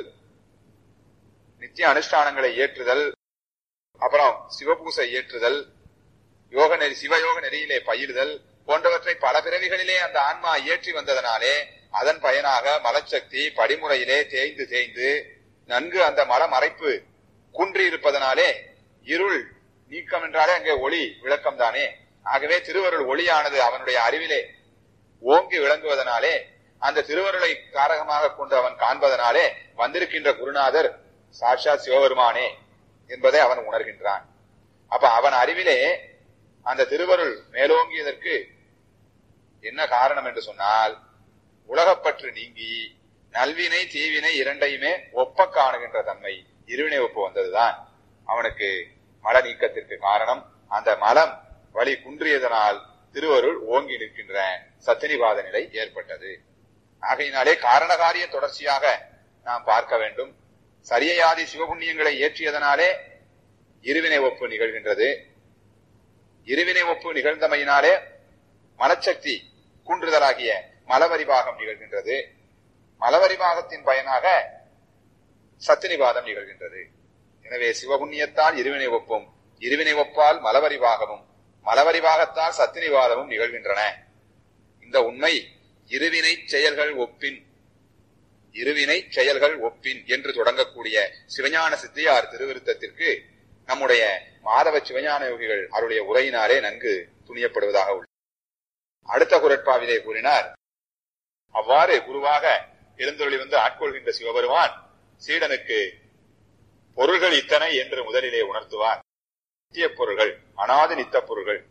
நித்திய அனுஷ்டானங்களை ஏற்றுதல் அப்புறம் சிவபூசை ஏற்றுதல் யோக நெறி சிவயோக நெறியிலே பயிலுதல் போன்றவற்றை பல பிறவிகளிலே அந்த ஆன்மா இயற்றி வந்ததனாலே அதன் பயனாக மலச்சக்தி படிமுறையிலே தேய்ந்து தேய்ந்து நன்கு அந்த மல மறைப்பு குன்றி இருப்பதனாலே இருள் நீக்கம் என்றாலே அங்கே ஒளி விளக்கம் தானே ஆகவே திருவருள் ஒளியானது அவனுடைய அறிவிலே ஓங்கி விளங்குவதனாலே அந்த திருவருளை காரகமாக கொண்டு அவன் காண்பதனாலே வந்திருக்கின்ற குருநாதர் சாட்சாத் சிவபெருமானே என்பதை அவன் உணர்கின்றான் அப்ப அவன் அறிவிலே அந்த திருவருள் மேலோங்கியதற்கு என்ன காரணம் என்று சொன்னால் உலகப்பற்று நீங்கி நல்வினை தீவினை இரண்டையுமே ஒப்ப காணுகின்ற தன்மை இருவினை ஒப்பு வந்ததுதான் அவனுக்கு மல நீக்கத்திற்கு காரணம் அந்த மலம் வழி குன்றியதனால் திருவருள் ஓங்கி நிற்கின்ற சத்தினிவாத நிலை ஏற்பட்டது ஆகையினாலே காரணகாரிய தொடர்ச்சியாக நாம் பார்க்க வேண்டும் சரியையாதி சிவபுண்ணியங்களை ஏற்றியதனாலே இருவினை ஒப்பு நிகழ்கின்றது இருவினை ஒப்பு நிகழ்ந்தமையினாலே மனச்சக்தி குன்றுதலாகிய மலவரிபாகம் நிகழ்கின்றது மலவரிபாகத்தின் பயனாக சத்தினிவாதம் நிகழ்கின்றது எனவே சிவபுண்ணியத்தால் இருவினை ஒப்பும் இருவினை ஒப்பால் மலவரிபாகமும் மலவரிபாகத்தால் சத்தினிவாதமும் நிகழ்கின்றன இந்த உண்மை இருவினை செயல்கள் ஒப்பின் இருவினை செயல்கள் ஒப்பின் என்று தொடங்கக்கூடிய சிவஞான சித்தியார் திருவிருத்தத்திற்கு நம்முடைய மாதவ சிவஞான யோகிகள் அவருடைய உரையினாலே நன்கு துணியப்படுவதாக உள்ளது அடுத்த குரட்பாவிலே கூறினார் அவ்வாறு குருவாக எழுந்தொழி வந்து ஆட்கொள்கின்ற சிவபெருமான் சீடனுக்கு பொருள்கள் இத்தனை என்று முதலிலே உணர்த்துவார் நித்திய பொருள்கள் அனாதி நித்த பொருள்கள்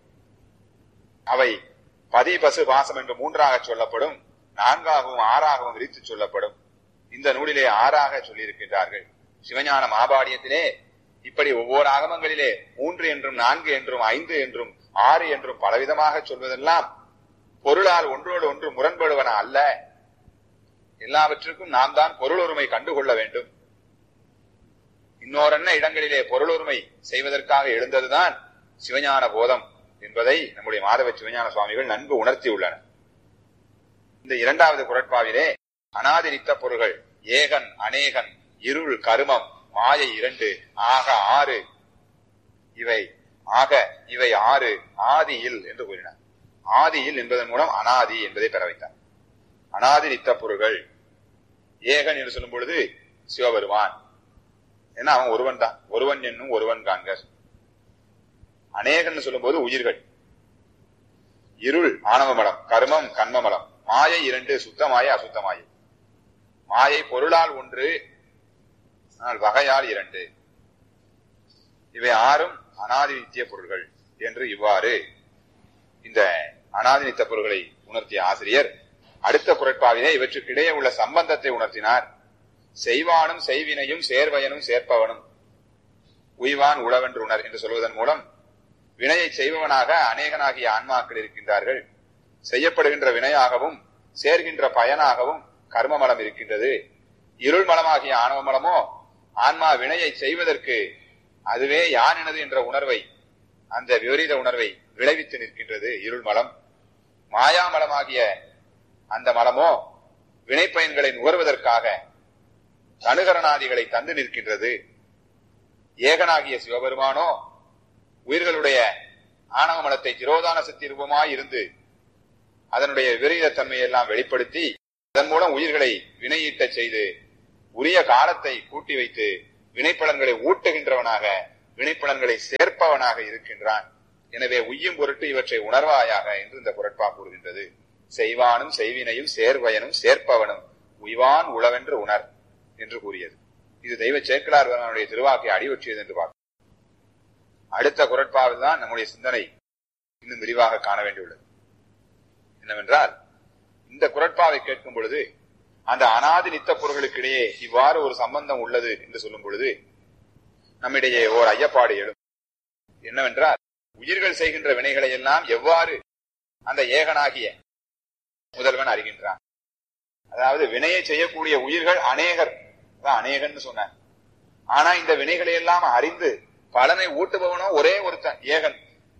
அவை பதி பசு பாசம் என்று மூன்றாக சொல்லப்படும் நான்காகவும் ஆறாகவும் விரித்து சொல்லப்படும் இந்த நூலிலே ஆறாக சொல்லியிருக்கின்றார்கள் சிவஞான மாபாடியத்திலே இப்படி ஒவ்வொரு ஆகமங்களிலே மூன்று என்றும் நான்கு என்றும் ஐந்து என்றும் ஆறு என்றும் பலவிதமாக சொல்வதெல்லாம் பொருளால் ஒன்றோடு ஒன்று முரண்படுவன அல்ல எல்லாவற்றுக்கும் நாம் தான் பொருளொருமை கண்டுகொள்ள வேண்டும் இன்னொரன்ன இடங்களிலே பொருளொருமை செய்வதற்காக எழுந்ததுதான் சிவஞான போதம் என்பதை நம்முடைய மாதவ சிவஞான சுவாமிகள் நன்கு உணர்த்தியுள்ளனர் இந்த இரண்டாவது குரட்பாவிலே அனாதி நித்த பொருள்கள் ஏகன் அநேகன் இருள் கருமம் மாயை இரண்டு ஆக ஆறு இவை ஆக இவை ஆறு ஆதியில் என்று கூறினார் ஆதியில் என்பதன் மூலம் அனாதி என்பதை பெற வைத்தார் அனாதி நித்த பொருள்கள் ஏகன் என்று சொல்லும் பொழுது சிவபெருமான் ஏன்னா அவன் ஒருவன் தான் ஒருவன் என்னும் ஒருவன் காண்க அநேகன் சொல்லும் போது உயிர்கள் இருள் ஆணவ மலம் கர்மம் கண்ம மலம் மாயை இரண்டு சுத்தமாய அசுத்தமாய மாயை பொருளால் ஒன்று ஆனால் வகையால் இரண்டு இவை ஆறும் அனாதி நித்திய பொருள்கள் என்று இவ்வாறு இந்த அனாதி நித்த பொருள்களை உணர்த்திய ஆசிரியர் அடுத்த குரட்பாவிலே இவற்றுக்கிடையே உள்ள சம்பந்தத்தை உணர்த்தினார் செய்வானும் செய்வினையும் சேர்வயனும் சேர்ப்பவனும் உய்வான் உழவென்று உணர் என்று சொல்வதன் மூலம் வினையை செய்பவனாக அநேகனாகிய ஆன்மாக்கள் இருக்கின்றார்கள் செய்யப்படுகின்ற வினையாகவும் சேர்கின்ற பயனாகவும் கர்ம மலம் இருக்கின்றது இருள் மலமாகிய ஆணவ மலமோ ஆன்மா வினையை செய்வதற்கு அதுவே யானினது என்ற உணர்வை அந்த விபரீத உணர்வை விளைவித்து நிற்கின்றது இருள் மலம் மாயாமலமாகிய அந்த மலமோ வினைப்பயன்களை நுகர்வதற்காக தனுகரணாதிகளை தந்து நிற்கின்றது ஏகனாகிய சிவபெருமானோ உயிர்களுடைய ஆணவ மலத்தை திரோதான சக்தி ரூபமாய் இருந்து அதனுடைய விபரீத தன்மையை எல்லாம் வெளிப்படுத்தி அதன் மூலம் உயிர்களை வினையீட்ட செய்து உரிய காலத்தை கூட்டி வைத்து வினைப்பலன்களை ஊட்டுகின்றவனாக வினைப்பலன்களை சேர்ப்பவனாக இருக்கின்றான் எனவே உய்யும் பொருட்டு இவற்றை உணர்வாயாக என்று இந்த குரட்பா கூறுகின்றது செய்வானும் செய்வினையும் சேர்வயனும் சேர்ப்பவனும் உய்வான் உளவென்று உணர் என்று கூறியது இது தெய்வ சேக்கலார் அவனுடைய திருவாக்கை அடிவற்றியது என்று பார்க்கிறோம் அடுத்த குரட்பாவில் தான் நம்முடைய சிந்தனை இன்னும் விரிவாக காண வேண்டியுள்ளது என்னவென்றால் இந்த குரட்பாவை கேட்கும் பொழுது அந்த அனாதி நித்த பொருள்களுக்கிடையே இவ்வாறு ஒரு சம்பந்தம் உள்ளது என்று சொல்லும் பொழுது நம்மிடையே ஓர் ஐயப்பாடு எழும் என்னவென்றால் உயிர்கள் செய்கின்ற வினைகளை எல்லாம் எவ்வாறு அந்த ஏகனாகிய முதல்வன் அறிகின்றான் அதாவது வினையை செய்யக்கூடிய உயிர்கள் அநேகர் அதான் அநேகன்னு சொன்னார் ஆனா இந்த வினைகளை எல்லாம் அறிந்து பலனை ஊட்டுபவனோ ஒரே ஒருத்தன் ஏகன்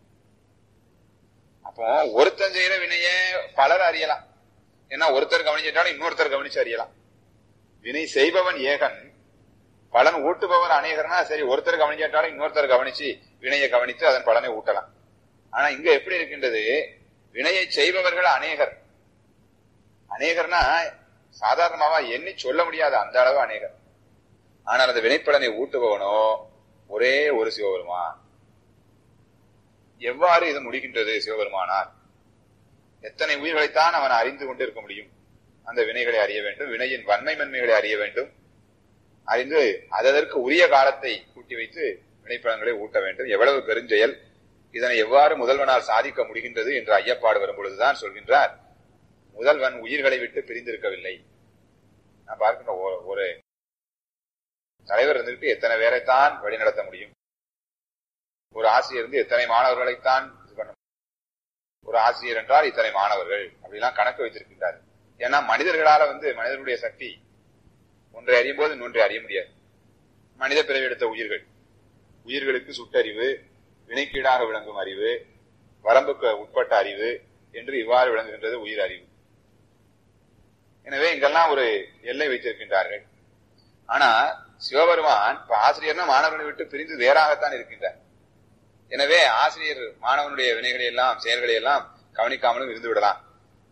அப்போ ஒருத்தன் செய்யற வினைய பலர் அறியலாம் ஏன்னா ஒருத்தர் கவனிச்சிட்டாலும் இன்னொருத்தர் கவனிச்சு அறியலாம் வினை செய்பவன் ஏகன் பலன் ஊட்டுபவர் அநேகர்னா சரி ஒருத்தர் கவனிச்சாட்டாலும் இன்னொருத்தர் கவனிச்சு வினையை கவனித்து அதன் பலனை ஊட்டலாம் ஆனா இங்க எப்படி இருக்கின்றது வினையை செய்பவர்கள் அநேகர் அநேகர்னா சாதாரணமாவா எண்ணி சொல்ல முடியாத அந்த அளவு அநேகர் ஆனால் அந்த வினைப்பலனை ஊட்டுபவனோ ஒரே ஒரு சிவபெருமான் எவ்வாறு இது முடிகின்றது சிவபெருமானார் எத்தனை உயிர்களைத்தான் அவன் அறிந்து கொண்டு இருக்க முடியும் அந்த வினைகளை அறிய வேண்டும் வினையின் வன்மை மென்மைகளை அறிய வேண்டும் அறிந்து அதற்கு உரிய காலத்தை கூட்டி வைத்து வினைப்பலன்களை ஊட்ட வேண்டும் எவ்வளவு பெருஞ்செயல் இதனை எவ்வாறு முதல்வனால் சாதிக்க முடிகின்றது என்று ஐயப்பாடு வரும் பொழுதுதான் சொல்கின்றார் முதல்வன் உயிர்களை விட்டு பிரிந்திருக்கவில்லை நான் பார்க்கின்ற ஒரு- ஒரு தலைவர் இருந்துட்டு எத்தனை பேரைத்தான் வழிநடத்த முடியும் ஒரு ஆசிரியர் இருந்து எத்தனை மாணவர்களைத்தான் இது பண்ண முடியும்? ஒரு ஆசிரியர் என்றால் இத்தனை மாணவர்கள் அப்படிலாம் கணக்கு வைத்திருக்கின்றார் ஏன்னா மனிதர்களால வந்து மனிதனுடைய சக்தி ஒன்றை அறியும் போது இன்னொன்றை அறிய முடியாது மனித பிறவி எடுத்த உயிர்கள் உயிர்களுக்கு சுட்டறிவு வினைக்கீடாக விளங்கும் அறிவு வரம்புக்கு உட்பட்ட அறிவு என்று இவ்வாறு விளங்குகின்றது உயிர் அறிவு எனவே இங்கெல்லாம் ஒரு எல்லை வைத்திருக்கின்றார்கள் ஆனா சிவபெருமான் இப்ப ஆசிரியர்னா மாணவர்களை விட்டு பிரிந்து வேறாகத்தான் இருக்கின்றார் எனவே ஆசிரியர் மாணவனுடைய வினைகளை எல்லாம் செயல்களை எல்லாம் கவனிக்காமலும் இருந்து விடலாம்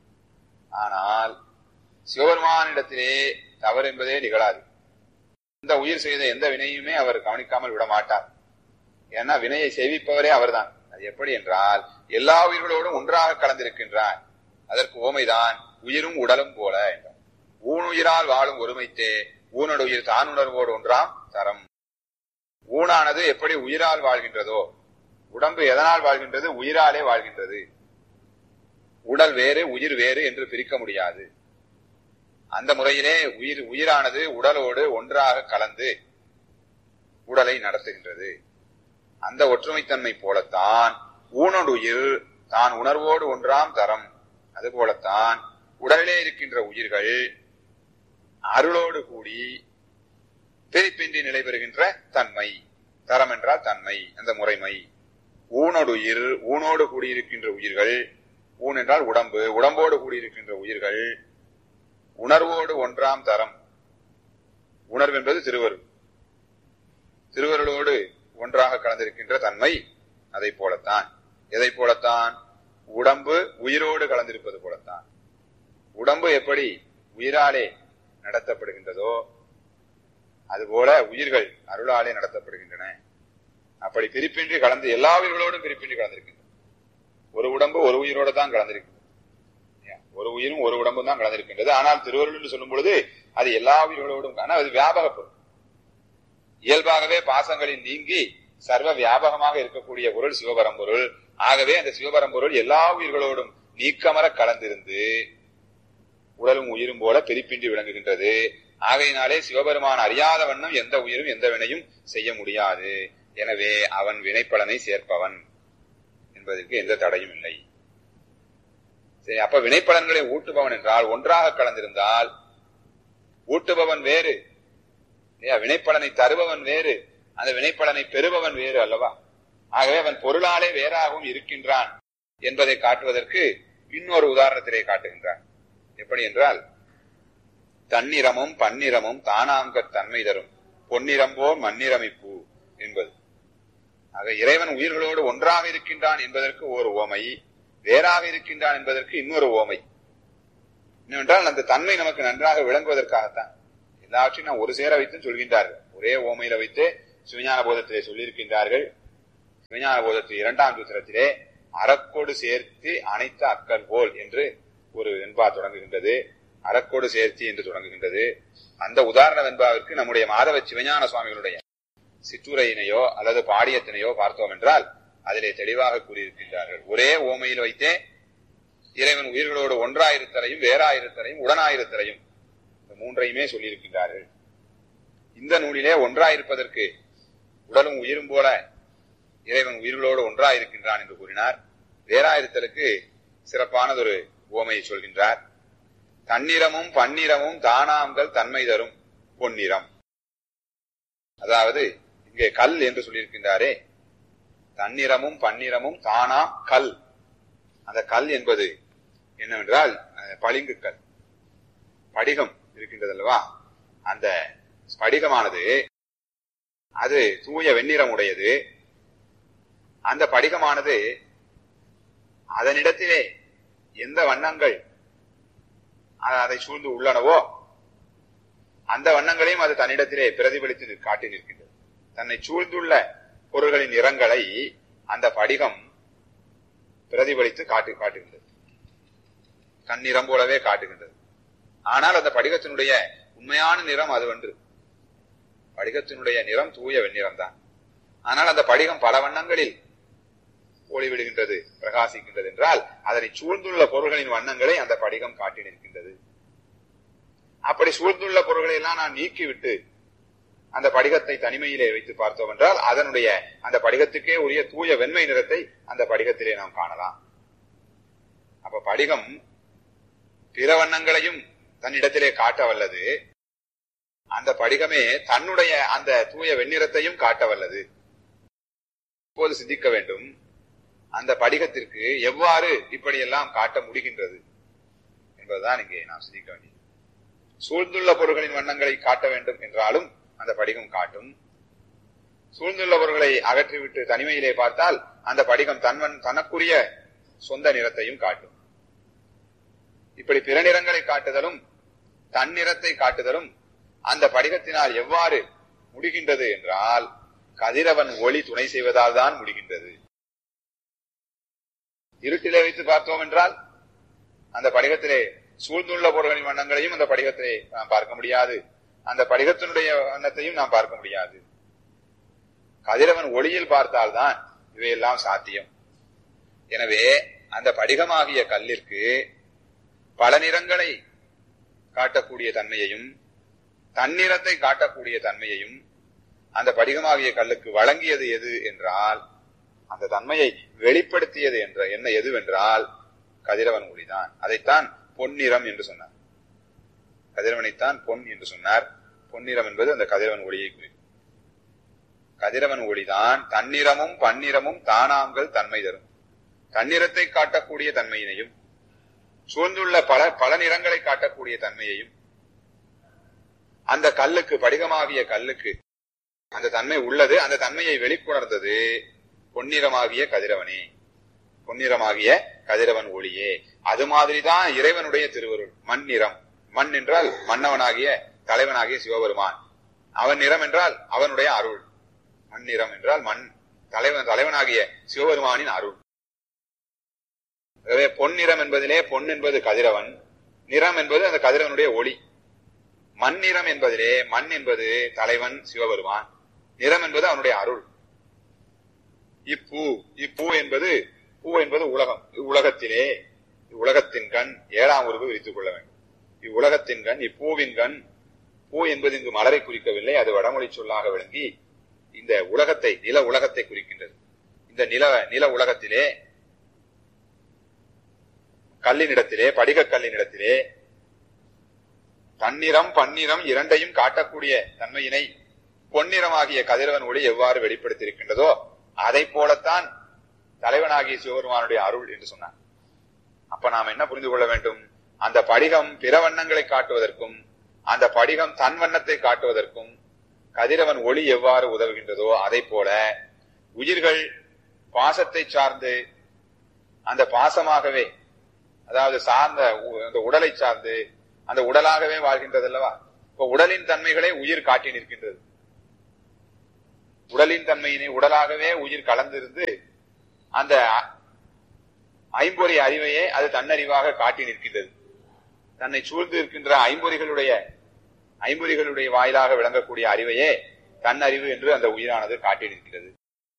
ஆனால் சிவபெருமானிடத்திலே தவறு என்பதே நிகழாது இந்த உயிர் செய்த எந்த வினையுமே அவர் கவனிக்காமல் விட மாட்டார் ஏன்னா வினையை செய்விப்பவரே அவர்தான் அது எப்படி என்றால் எல்லா உயிர்களோடும் ஒன்றாக கலந்திருக்கின்றார் அதற்கு ஓமைதான் உயிரும் உடலும் போல என்றார் ஊனுயிரால் வாழும் ஒருமைத்தே ஊனோட உயிர் தானுணர்வோடு ஒன்றாம் தரம் ஊனானது எப்படி உயிரால் வாழ்கின்றதோ உடம்பு எதனால் வாழ்கின்றது உயிராலே வாழ்கின்றது உடல் வேறு உயிர் வேறு என்று பிரிக்க முடியாது அந்த முறையிலே உயிர் உயிரானது உடலோடு ஒன்றாக கலந்து உடலை நடத்துகின்றது அந்த ஒற்றுமைத்தன்மை போலத்தான் ஊனோடு உயிர் தான் உணர்வோடு ஒன்றாம் தரம் அதுபோலத்தான் உடலிலே இருக்கின்ற உயிர்கள் அருளோடு கூடி பிரிப்பின்றி நிலை பெறுகின்ற தன்மை தரம் என்றால் தன்மை அந்த முறைமை ஊனோடு உயிர் ஊனோடு கூடியிருக்கின்ற உயிர்கள் ஊன் என்றால் உடம்பு உடம்போடு கூடியிருக்கின்ற உயிர்கள் உணர்வோடு ஒன்றாம் தரம் உணர்வு என்பது திருவருள் திருவருளோடு ஒன்றாக கலந்திருக்கின்ற தன்மை அதை போலத்தான் எதை போலத்தான் உடம்பு உயிரோடு கலந்திருப்பது போலத்தான் உடம்பு எப்படி உயிராலே நடத்தப்படுகின்றதோ அதுபோல உயிர்கள் அருளாலே நடத்தப்படுகின்றன அப்படி பிரிப்பின்றி கலந்து எல்லா உயிர்களோடும் பிரிப்பின்றி கலந்திருக்கின்றன ஒரு உடம்பு ஒரு உயிரோடு தான் கலந்திருக்கின்றது ஒரு உயிரும் ஒரு உடம்பும் தான் கலந்திருக்கின்றது ஆனால் திருவருள் என்று சொல்லும் பொழுது அது எல்லா உயிர்களோடும் ஆனால் அது வியாபக பொருள் இயல்பாகவே பாசங்களில் நீங்கி சர்வ வியாபகமாக இருக்கக்கூடிய பொருள் சிவபரம்பொருள் ஆகவே அந்த சிவபரம்பொருள் எல்லா உயிர்களோடும் நீக்கமர கலந்திருந்து உடலும் உயிரும் போல பிரிப்பின்றி விளங்குகின்றது ஆகையினாலே சிவபெருமான் அறியாத வண்ணம் எந்த உயிரும் எந்த வினையும் செய்ய முடியாது எனவே அவன் வினைப்பலனை சேர்ப்பவன் என்பதற்கு எந்த தடையும் இல்லை சரி அப்ப வினைப்பலன்களை ஊட்டுபவன் என்றால் ஒன்றாக கலந்திருந்தால் ஊட்டுபவன் வேறு இல்லையா? வினைப்பலனை தருபவன் வேறு அந்த வினைப்பலனை பெறுபவன் வேறு அல்லவா ஆகவே அவன் பொருளாலே வேறாகவும் இருக்கின்றான் என்பதை காட்டுவதற்கு இன்னொரு உதாரணத்திலே காட்டுகின்றான் எப்படி என்றால் தன்னிறமும் பன்னிறமும் தானாங்க தன்மை தரும் பொன்னிறம்போர் மண்ணிறமிப்பூ என்பது ஆக இறைவன் உயிர்களோடு ஒன்றாக இருக்கின்றான் என்பதற்கு ஒரு ஓமை வேறாக இருக்கின்றான் என்பதற்கு இன்னொரு ஓமை என்னவென்றால் அந்த தன்மை நமக்கு நன்றாக விளங்குவதற்காகத்தான் எல்லாவற்றையும் நான் ஒரு சேர வைத்தும் சொல்கின்றார்கள் ஒரே ஓமையில வைத்து சிவஞான போதத்திலே சொல்லியிருக்கின்றார்கள் சிவஞான போதத்தில் இரண்டாம் சூத்திரத்திலே அறக்கோடு சேர்த்து அனைத்து அக்கல் போல் என்று ஒரு வெண்பா தொடங்குகின்றது அறக்கோடு சேர்த்தி என்று தொடங்குகின்றது அந்த உதாரண வெண்பாவிற்கு நம்முடைய மாதவ சிவஞான சுவாமிகளுடைய சிற்றுரையினையோ அல்லது பாடியத்தினையோ பார்த்தோம் என்றால் அதிலே தெளிவாக கூறியிருக்கின்றார்கள் ஒரே ஓமையில் வைத்தே இறைவன் உயிர்களோடு ஒன்றாயிருத்தலையும் வேறாயிருத்தலையும் உடனாயிருத்தலையும் இந்த மூன்றையுமே சொல்லியிருக்கின்றார்கள் இந்த நூலிலே ஒன்றாயிருப்பதற்கு உடலும் உயிரும் போல இறைவன் உயிர்களோடு ஒன்றாயிருக்கின்றான் என்று கூறினார் வேறாயிருத்தலுக்கு சிறப்பானதொரு ஓமையை சொல்கின்றார் தன்னிறமும் பன்னிறமும் தானாம்கள் தன்மை தரும் பொன்னிறம் அதாவது இங்கே கல் என்று சொல்லியிருக்கின்றாரே தன்னிறமும் பன்னிறமும் தானாம் கல் அந்த கல் என்பது என்னவென்றால் அஹ், பளிங்கு கல் படிகம் இருக்கின்றது அல்லவா அந்த படிகமானது அது தூய வெண்ணிறம் உடையது அந்த படிகமானது அதனிடத்திலே எந்த வண்ணங்கள் அ- அதை சூழ்ந்து உள்ளனவோ அந்த வண்ணங்களையும் அது தன்னிடத்திலே பிரதிபலித்து நிற்- காட்டி நிற்கின்றது தன்னை சூழ்ந்துள்ள பொருள்களின் நிறங்களை அந்த படிகம் பிரதிபலித்து காட்டு காட்டுகின்றது தன்னிறம் போலவே காட்டுகின்றது ஆனால் அந்த படிகத்தினுடைய உண்மையான நிறம் அது ஒன்று படிகத்தினுடைய நிறம் தூய வெண்ணிறம் தான் ஆனால் அந்த படிகம் பல வண்ணங்களில் ஒளி விடுகின்றது பிரகாசிக்கின்றது என்றால் அதனை சூழ்ந்துள்ள பொருள்களின் வண்ணங்களை அந்த படிகம் காட்டி நிற்கின்றது அப்படி சூழ்ந்துள்ள பொருள்களை எல்லாம் நான் நீக்கிவிட்டு அந்த படிகத்தை தனிமையிலே வைத்து பார்த்தோம் என்றால் அதனுடைய அந்த படிகத்துக்கே உரிய தூய வெண்மை நிறத்தை அந்த படிகத்திலே நாம் காணலாம் அப்ப படிகம் பிற வண்ணங்களையும் தன்னிடத்திலே காட்ட வல்லது அந்த படிகமே தன்னுடைய அந்த தூய வெண்ணிறத்தையும் காட்ட வல்லது இப்போது சிந்திக்க வேண்டும் அந்த படிகத்திற்கு எவ்வாறு இப்படியெல்லாம் காட்ட முடிகின்றது என்பதுதான் இங்கே நாம் சிந்திக்க வேண்டியது சூழ்ந்துள்ள பொருள்களின் வண்ணங்களை காட்ட வேண்டும் என்றாலும் அந்த படிகம் காட்டும் சூழ்ந்துள்ள பொருள்களை அகற்றிவிட்டு தனிமையிலே பார்த்தால் அந்த படிகம் தன்வன் தனக்குரிய சொந்த நிறத்தையும் காட்டும் இப்படி பிற நிறங்களை காட்டுதலும் தன் நிறத்தை காட்டுதலும் அந்த படிகத்தினால் எவ்வாறு முடிகின்றது என்றால் கதிரவன் ஒளி துணை செய்வதால் தான் முடிகின்றது இருட்டிலே வைத்து பார்த்தோம் என்றால் அந்த படிகத்திலே சூழ்ந்துள்ள பொருள்களின் வண்ணங்களையும் அந்த படிகத்திலே நாம் பார்க்க முடியாது அந்த படிகத்தினுடைய வண்ணத்தையும் நாம் பார்க்க முடியாது கதிரவன் ஒளியில் பார்த்தால்தான் இவையெல்லாம் சாத்தியம் எனவே அந்த படிகமாகிய கல்லிற்கு பல நிறங்களை காட்டக்கூடிய தன்மையையும் தன்னிறத்தை காட்டக்கூடிய தன்மையையும் அந்த படிகமாகிய கல்லுக்கு வழங்கியது எது என்றால் அந்த தன்மையை வெளிப்படுத்தியது என்ற என்ன எதுவென்றால் கதிரவன் ஒளிதான் அதைத்தான் பொன்னிறம் என்று சொன்னார் கதிரவனைத்தான் பொன் என்று சொன்னார் பொன்னிறம் என்பது அந்த கதிரவன் ஒளியை குறிக்கும் கதிரவன் ஒளிதான் தன்னிறமும் பன்னிறமும் தானாம்கள் தன்மை தரும் தன்னிறத்தை காட்டக்கூடிய தன்மையினையும் சூழ்ந்துள்ள பல பல நிறங்களை காட்டக்கூடிய தன்மையையும் அந்த கல்லுக்கு படிகமாகிய கல்லுக்கு அந்த தன்மை உள்ளது அந்த தன்மையை வெளிக்கொணர்ந்தது பொன்னிறமாகிய கதிரவனே பொன்னிறமாகிய கதிரவன் ஒளியே அது மாதிரிதான் இறைவனுடைய திருவருள் மண் நிறம் மண் என்றால் மன்னவனாகிய தலைவனாகிய சிவபெருமான் அவன் நிறம் என்றால் அவனுடைய அருள் மண் நிறம் என்றால் மண் தலைவன் தலைவனாகிய சிவபெருமானின் அருள் எனவே பொன்னிறம் என்பதிலே பொன் என்பது கதிரவன் நிறம் என்பது அந்த கதிரவனுடைய ஒளி மண் நிறம் என்பதிலே மண் என்பது தலைவன் சிவபெருமான் நிறம் என்பது அவனுடைய அருள் இப்பூ இப்பூ என்பது பூ என்பது உலகம் இவ்வுலகத்திலே இவ்வுலகத்தின் கண் ஏழாம் உருவு விரித்துக் கொள்ள வேண்டும் இவ்வுலகத்தின் கண் இப்பூவின் கண் பூ என்பது இங்கு மலரை குறிக்கவில்லை அது வடமொழி சொல்லாக விளங்கி இந்த உலகத்தை நில உலகத்தை குறிக்கின்றது இந்த நில நில உலகத்திலே கல்லினிடத்திலே படிக கல்லினிடத்திலே தன்னிறம் பன்னிறம் இரண்டையும் காட்டக்கூடிய தன்மையினை பொன்னிறமாகிய கதிரவன் ஒளி எவ்வாறு வெளிப்படுத்தியிருக்கின்றதோ அதை போலத்தான் தலைவனாகிய சிவபெருமானுடைய அருள் என்று சொன்னார் அப்ப நாம் என்ன புரிந்து கொள்ள வேண்டும் அந்த படிகம் பிற வண்ணங்களை காட்டுவதற்கும் அந்த படிகம் தன் வண்ணத்தை காட்டுவதற்கும் கதிரவன் ஒளி எவ்வாறு உதவுகின்றதோ அதை போல உயிர்கள் பாசத்தை சார்ந்து அந்த பாசமாகவே அதாவது சார்ந்த உ- அந்த உடலை சார்ந்து அந்த உடலாகவே வாழ்கின்றது அல்லவா இப்ப உடலின் தன்மைகளை உயிர் காட்டி நிற்கின்றது உடலின் தன்மையினை உடலாகவே உயிர் கலந்திருந்து அந்த அ- ஐம்பொறி அறிவையே அது தன்னறிவாக காட்டி நிற்கின்றது தன்னை சூழ்ந்து இருக்கின்ற ஐம்பொறிகளுடைய ஐம்பொறிகளுடைய வாயிலாக விளங்கக்கூடிய அறிவையே தன்னறிவு என்று அந்த உயிரானது காட்டி நிற்கிறது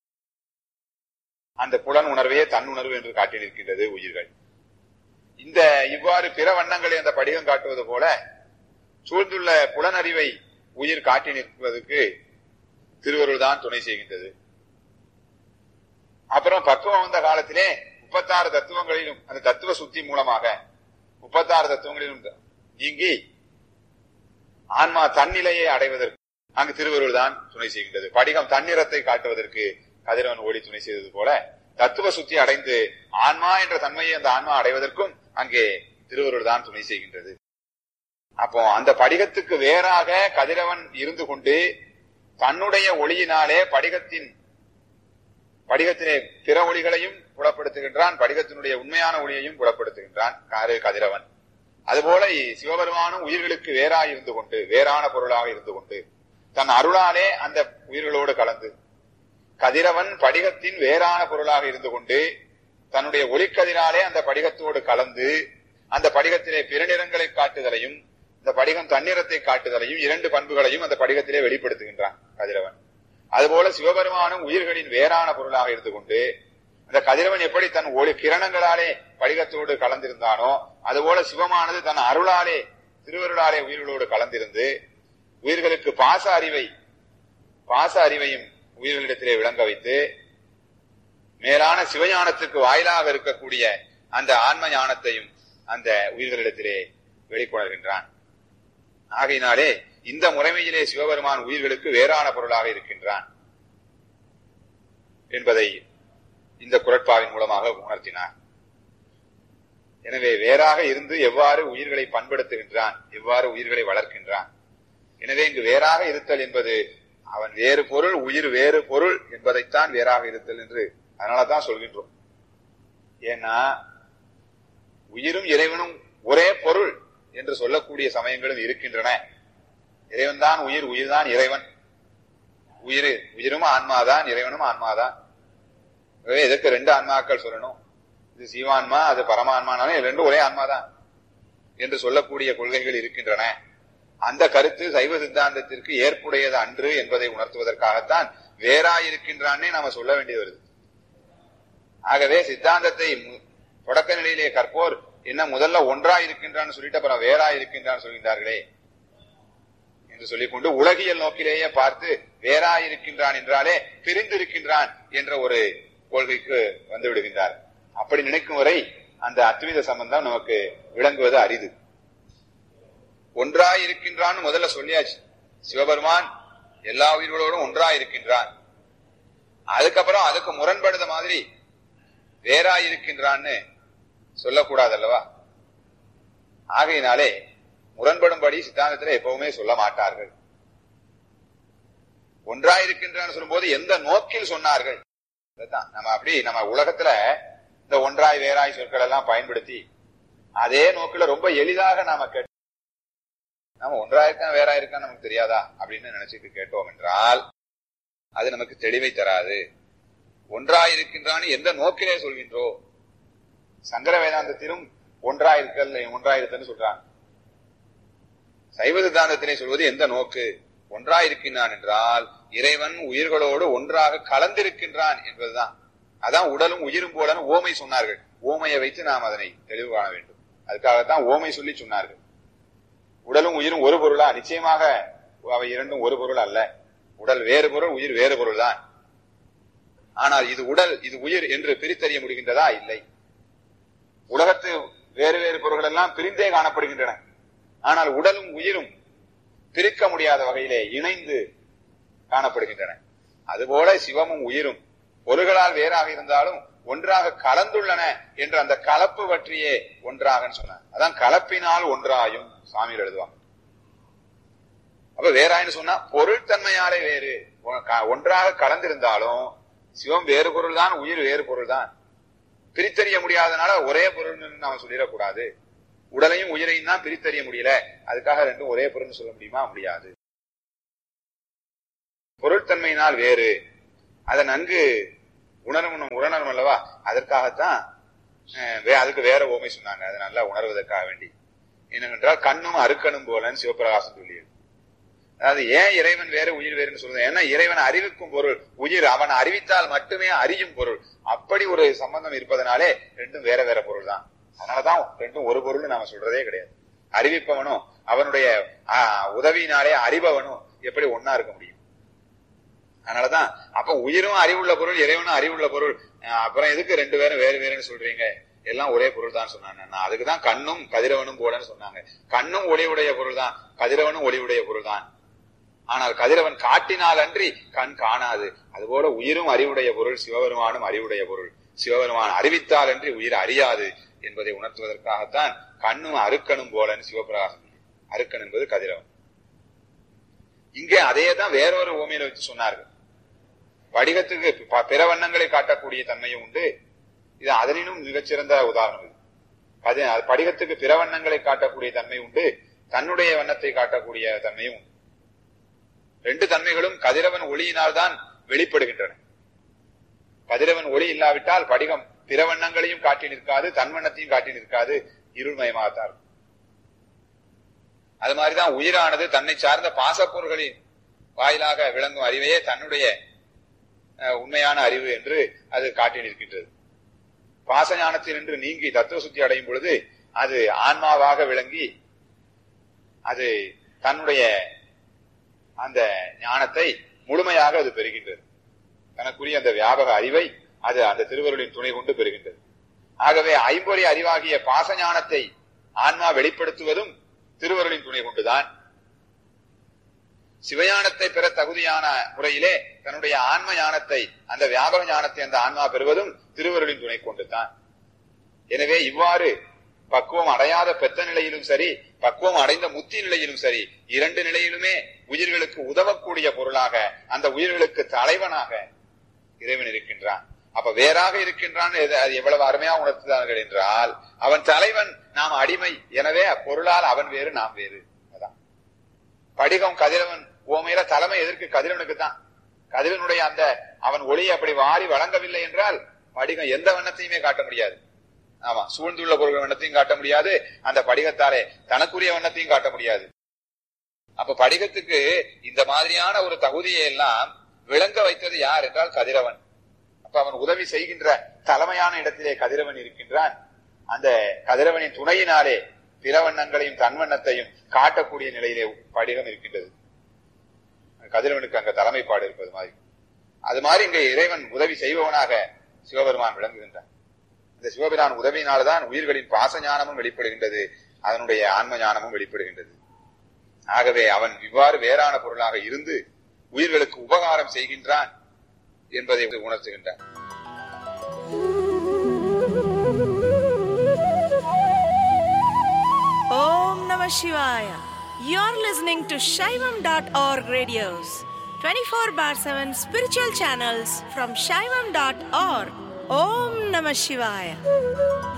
அந்த புலன் உணர்வையே தன் உணர்வு என்று காட்டி நிற்கின்றது உயிர்கள் இந்த இவ்வாறு பிற வண்ணங்களை அந்த படிகம் காட்டுவது போல சூழ்ந்துள்ள புலனறிவை உயிர் காட்டி நிற்பதற்கு திருவருள் தான் துணை செய்கின்றது அப்புறம் பக்குவம் வந்த காலத்திலே முப்பத்தாறு தத்துவங்களிலும் அந்த தத்துவ சுத்தி மூலமாக முப்பத்தாறு தத்துவங்களிலும் நீங்கி ஆன்மா தன்னிலையை அடைவதற்கு அங்கு திருவருள் தான் துணை செய்கின்றது படிகம் தன்னிறத்தை காட்டுவதற்கு கதிரவன் ஓடி துணை செய்தது போல தத்துவ சுத்தி அடைந்து ஆன்மா என்ற தன்மையை அந்த ஆன்மா அடைவதற்கும் அங்கே திருவருள் தான் துணை செய்கின்றது அப்போ அந்த படிகத்துக்கு வேறாக கதிரவன் இருந்து கொண்டு தன்னுடைய ஒளியினாலே படிகத்தின் படிகத்திலே பிற ஒளிகளையும் புலப்படுத்துகின்றான் படிகத்தினுடைய உண்மையான ஒளியையும் புலப்படுத்துகின்றான் காரு கதிரவன் அதுபோல சிவபெருமானும் உயிர்களுக்கு வேறாய் இருந்து கொண்டு வேறான பொருளாக இருந்து கொண்டு தன் அருளாலே அந்த உயிர்களோடு கலந்து கதிரவன் படிகத்தின் வேறான பொருளாக இருந்து கொண்டு தன்னுடைய ஒளிக்கதிராலே அந்த படிகத்தோடு கலந்து அந்த படிகத்திலே பிறநிறங்களை காட்டுதலையும் இந்த படிகம் தன்னிறத்தை காட்டுதலையும் இரண்டு பண்புகளையும் அந்த படிகத்திலே வெளிப்படுத்துகின்றான் கதிரவன் அதுபோல சிவபெருமானும் உயிர்களின் வேறான பொருளாக இருந்து கொண்டு அந்த கதிரவன் எப்படி தன் ஒளி கிரணங்களாலே படிகத்தோடு கலந்திருந்தானோ அதுபோல சிவமானது தன் அருளாலே திருவருளாலே உயிர்களோடு கலந்திருந்து உயிர்களுக்கு பாச அறிவை பாச அறிவையும் உயிர்களிடத்திலே விளங்க வைத்து மேலான சிவஞானத்துக்கு வாயிலாக இருக்கக்கூடிய அந்த ஆன்ம ஞானத்தையும் அந்த உயிர்களிடத்திலே வெளிக்கொணர்கின்றான் ஆகையினாலே இந்த முறைமையிலே சிவபெருமான் உயிர்களுக்கு வேறான பொருளாக இருக்கின்றான் என்பதை இந்த குரட்பாவின் மூலமாக உணர்த்தினார் எனவே வேறாக இருந்து எவ்வாறு உயிர்களை பண்படுத்துகின்றான் எவ்வாறு உயிர்களை வளர்க்கின்றான் எனவே இங்கு வேறாக இருத்தல் என்பது அவன் வேறு பொருள் உயிர் வேறு பொருள் என்பதைத்தான் வேறாக இருத்தல் என்று அதனாலதான் சொல்கின்றோம் ஏன்னா உயிரும் இறைவனும் ஒரே பொருள் என்று சொல்லக்கூடிய சமயங்களும் இருக்கின்றன இறைவன் தான் உயிர் உயிர் தான் இறைவன் உயிர் உயிரும் ஆன்மாதான் இறைவனும் ஆன்மாதான் ஆகவே எதற்கு ரெண்டு ஆன்மாக்கள் சொல்லணும் இது சீவான்மா அது பரமான்மானாலும் இது ரெண்டும் ஒரே ஆன்மாதான் என்று சொல்லக்கூடிய கொள்கைகள் இருக்கின்றன அந்த கருத்து சைவ சித்தாந்தத்திற்கு ஏற்புடையது அன்று என்பதை உணர்த்துவதற்காகத்தான் வேறாயிருக்கின்றான்னே நாம சொல்ல வேண்டியது வருது ஆகவே சித்தாந்தத்தை மு- தொடக்க நிலையிலே கற்போர் என்ன முதல்ல ஒன்றா இருக்கின்றான்னு சொல்லிட்டு அப்புறம் வேறா இருக்கின்றான்னு சொல்கின்றார்களே என்று சொல்லிக்கொண்டு உலகியல் நோக்கிலேயே பார்த்து வேறா இருக்கின்றான் என்றாலே பிரிந்து இருக்கின்றான் என்ற ஒரு கொள்கைக்கு வந்து விடுகின்றார் அப்படி நினைக்கும் வரை அந்த அத்வைத சம்பந்தம் நமக்கு விளங்குவது அரிது ஒன்றாய் இருக்கின்றான்னு முதல்ல சொல்லியாச்சு சிவபெருமான் எல்லா உயிர்களோடும் ஒன்றாய் இருக்கின்றான் அதுக்கப்புறம் அதுக்கு முரண்படுத மாதிரி வேறாய் இருக்கின்றான்னு சொல்லக்கூடாது அல்லவா ஆகையினாலே முரண்படும்படி சித்தாந்தத்தில் எப்பவுமே சொல்ல மாட்டார்கள் ஒன்றாய் இருக்கின்றான்னு சொல்லும்போது எந்த நோக்கில் சொன்னார்கள் அதுதான் நம்ம அப்படி நம்ம உலகத்துல இந்த ஒன்றாய் வேறாய் சொற்கள் எல்லாம் பயன்படுத்தி அதே நோக்கில ரொம்ப எளிதாக நாம கேட்டோம் நாம ஒன்றா இருக்கா வேறா இருக்கா நமக்கு தெரியாதா அப்படின்னு நினைச்சிட்டு கேட்டோம் என்றால் அது நமக்கு தெளிவை தராது ஒன்றாயிருக்கின்றான்னு எந்த நோக்கிலே சொல்கின்றோ சங்கர வேதாந்தத்திலும் ஒன்றாயிருக்கல் ஒன்றாயிருத்தன்னு சொல்றாங்க சைவ சித்தாந்தத்திலே சொல்வது எந்த நோக்கு ஒன்றாயிருக்கின்றான் என்றால் இறைவன் உயிர்களோடு ஒன்றாக கலந்திருக்கின்றான் என்பதுதான் அதான் உடலும் உயிரும் போலன்னு ஓமை சொன்னார்கள் ஓமையை வைத்து நாம் அதனை தெளிவு காண வேண்டும் அதுக்காகத்தான் ஓமை சொல்லி சொன்னார்கள் உடலும் உயிரும் ஒரு பொருளா நிச்சயமாக அவை இரண்டும் ஒரு பொருள் அல்ல உடல் வேறு பொருள் உயிர் வேறு பொருள் தான் ஆனால் இது உடல் இது உயிர் என்று பிரித்தறிய முடிகின்றதா இல்லை உலகத்து வேறு வேறு பொருள்கள் எல்லாம் பிரிந்தே காணப்படுகின்றன ஆனால் உடலும் உயிரும் பிரிக்க முடியாத வகையிலே இணைந்து காணப்படுகின்றன அதுபோல சிவமும் உயிரும் பொருள்களால் வேறாக இருந்தாலும் ஒன்றாக கலந்துள்ளன என்ற அந்த கலப்பு பற்றியே ஒன்றாக சொன்னார் அதான் கலப்பினால் ஒன்றாயும் சாமியில் எழுதுவாங்க அப்ப வேறாயின்னு சொன்னா பொருள் தன்மையாலே வேறு ஒன்றாக கலந்திருந்தாலும் சிவம் வேறு பொருள் தான் உயிர் வேறு பொருள் தான் பிரித்தறிய முடியாதனால ஒரே பொருள் நாம சொல்லிடக்கூடாது உடலையும் உயிரையும் தான் பிரித்தறிய முடியல அதுக்காக ரெண்டும் ஒரே பொருள்னு சொல்ல முடியுமா முடியாது பொருட்தன்மையினால் வேறு அதை நன்கு உணரணும் உணரணும் அல்லவா அதற்காகத்தான் அஹ், வே- அதுக்கு வேற ஓமை சொன்னாங்க அதை நல்லா உணர்வதற்காக வேண்டி என்னவென்றால் கண்ணும் அறுக்கணும் போலன்னு சிவபிரகாசம் சொல்லியது அதாவது ஏன் இறைவன் வேறு உயிர் வேறுன்னு சொல்றது ஏன்னா இறைவன் அறிவிக்கும் பொருள் உயிர் அவன் அறிவித்தால் மட்டுமே அறியும் பொருள் அப்படி ஒரு சம்பந்தம் இருப்பதனாலே ரெண்டும் வேற வேற பொருள் தான் அதனாலதான் ரெண்டும் ஒரு பொருள்னு நாம சொல்றதே கிடையாது அறிவிப்பவனும் அவனுடைய ஆஹ், உதவியினாலே அறிபவனும் எப்படி ஒன்னா இருக்க முடியும் அதனாலதான் அப்ப உயிரும் அறிவுள்ள பொருள் இறைவனும் அறிவுள்ள பொருள் அஹ் அப்புறம் எதுக்கு ரெண்டு பேரும் வேறு வேறுன்னு சொல்றீங்க எல்லாம் ஒரே பொருள் தான் சொன்னாங்க நான் அதுக்குதான் கண்ணும் கதிரவனும் போலன்னு சொன்னாங்க கண்ணும் ஒளிவுடைய பொருள் தான் கதிரவனும் ஒளிவுடைய பொருள் தான் ஆனால் கதிரவன் காட்டினால் அன்றி கண் காணாது அதுபோல உயிரும் அறிவுடைய பொருள் சிவபெருமானும் அறிவுடைய பொருள் சிவபெருமான் அறிவித்தால் அன்றி உயிர் அறியாது என்பதை உணர்த்துவதற்காகத்தான் கண்ணும் அருக்கனும் போலன்னு சிவபிரகாசம் அருக்கன் என்பது கதிரவன் இங்கே அதே தான் வேறொரு ஓமையில வச்சு சொன்னார்கள் படிகத்துக்கு ப- பிற வண்ணங்களை காட்டக்கூடிய தன்மையும் உண்டு இது அதனினும் மிகச்சிறந்த உதாரணம் இது அது அது படிகத்துக்கு பிற வண்ணங்களை காட்டக்கூடிய தன்மை உண்டு தன்னுடைய வண்ணத்தை காட்டக்கூடிய தன்மையும் உண்டு ரெண்டு தன்மைகளும் கதிரவன் ஒளியினால் தான் வெளிப்படுகின்றன கதிரவன் ஒளி இல்லாவிட்டால் படிகம் பிற வண்ணங்களையும் காட்டி நிற்காது தன் வண்ணத்தையும் காட்டி நிற்காது இருள்மயமாகத்தான் இருக்கும் அது மாதிரிதான் உயிரானது தன்னை சார்ந்த பாசப்பொருள்களின் வாயிலாக விளங்கும் அறிவையே தன்னுடைய அஹ், உண்மையான அறிவு என்று அது காட்டி நிற்கின்றது பாசஞானத்தில் என்று நீங்கி தத்துவ சுத்தி அடையும் பொழுது அது ஆன்மாவாக விளங்கி அது தன்னுடைய அந்த ஞானத்தை முழுமையாக அது பெறுகின்றது தனக்குரிய அந்த வியாபக அறிவை அது அந்த திருவருளின் துணை கொண்டு பெறுகின்றது ஆகவே ஐம்பொறி அறிவாகிய பாச ஞானத்தை ஆன்மா வெளிப்படுத்துவதும் திருவருளின் துணை கொண்டுதான் சிவஞானத்தை பெற தகுதியான முறையிலே தன்னுடைய ஆன்ம ஞானத்தை அந்த வியாபக ஞானத்தை அந்த ஆன்மா பெறுவதும் திருவருளின் துணை கொண்டுதான் எனவே இவ்வாறு பக்குவம் அடையாத பெத்த நிலையிலும் சரி பக்குவம் அடைந்த முத்தி நிலையிலும் சரி இரண்டு நிலையிலுமே உயிர்களுக்கு உதவக்கூடிய பொருளாக அந்த உயிர்களுக்கு தலைவனாக இறைவன் இருக்கின்றான் அப்ப வேறாக இருக்கின்றான் எது- அது எவ்வளவு அருமையா உணர்த்துகிறார்கள் என்றால் அவன் தலைவன் நாம் அடிமை எனவே அப்பொருளால் அவன் வேறு நாம் வேறு அதான் படிகம் கதிரவன் ஓமையில தலைமை எதற்கு கதிரவனுக்கு தான் கதிரவனுடைய அந்த அவன் ஒளியை அப்படி வாரி வழங்கவில்லை என்றால் படிகம் எந்த வண்ணத்தையுமே காட்ட முடியாது ஆமா சூழ்ந்துள்ள பொருள் வண்ணத்தையும் காட்ட முடியாது அந்த படிகத்தாலே தனக்குரிய வண்ணத்தையும் காட்ட முடியாது அப்ப படிகத்துக்கு இந்த மாதிரியான ஒரு தகுதியை எல்லாம் விளங்க வைத்தது யார் என்றால் கதிரவன் அப்ப அவன் உதவி செய்கின்ற தலைமையான இடத்திலே கதிரவன் இருக்கின்றான் அந்த கதிரவனின் துணையினாலே பிற வண்ணங்களையும் தன்வண்ணத்தையும் காட்டக்கூடிய நிலையிலே படிகம் இருக்கின்றது கதிரவனுக்கு அங்க தலைமைப்பாடு இருப்பது மாதிரி அது மாதிரி இங்க இறைவன் உதவி செய்பவனாக சிவபெருமான் விளங்குகின்றான் இந்த சிவபிரான் உதவியினால்தான் உயிர்களின் பாச ஞானமும் வெளிப்படுகின்றது அதனுடைய ஆன்ம ஞானமும் வெளிப்படுகின்றது ஆகவே அவன் இவ்வாறு வேறான பொருளாக இருந்து உயிர்களுக்கு உபகாரம் செய்கின்றான் என்பதை உணர்த்துகின்றான் Om Namah Shivaya. You're listening to Shaivam.org radios, 24 bar 7 spiritual channels from Shaivam.org. Om Namah Shivaya.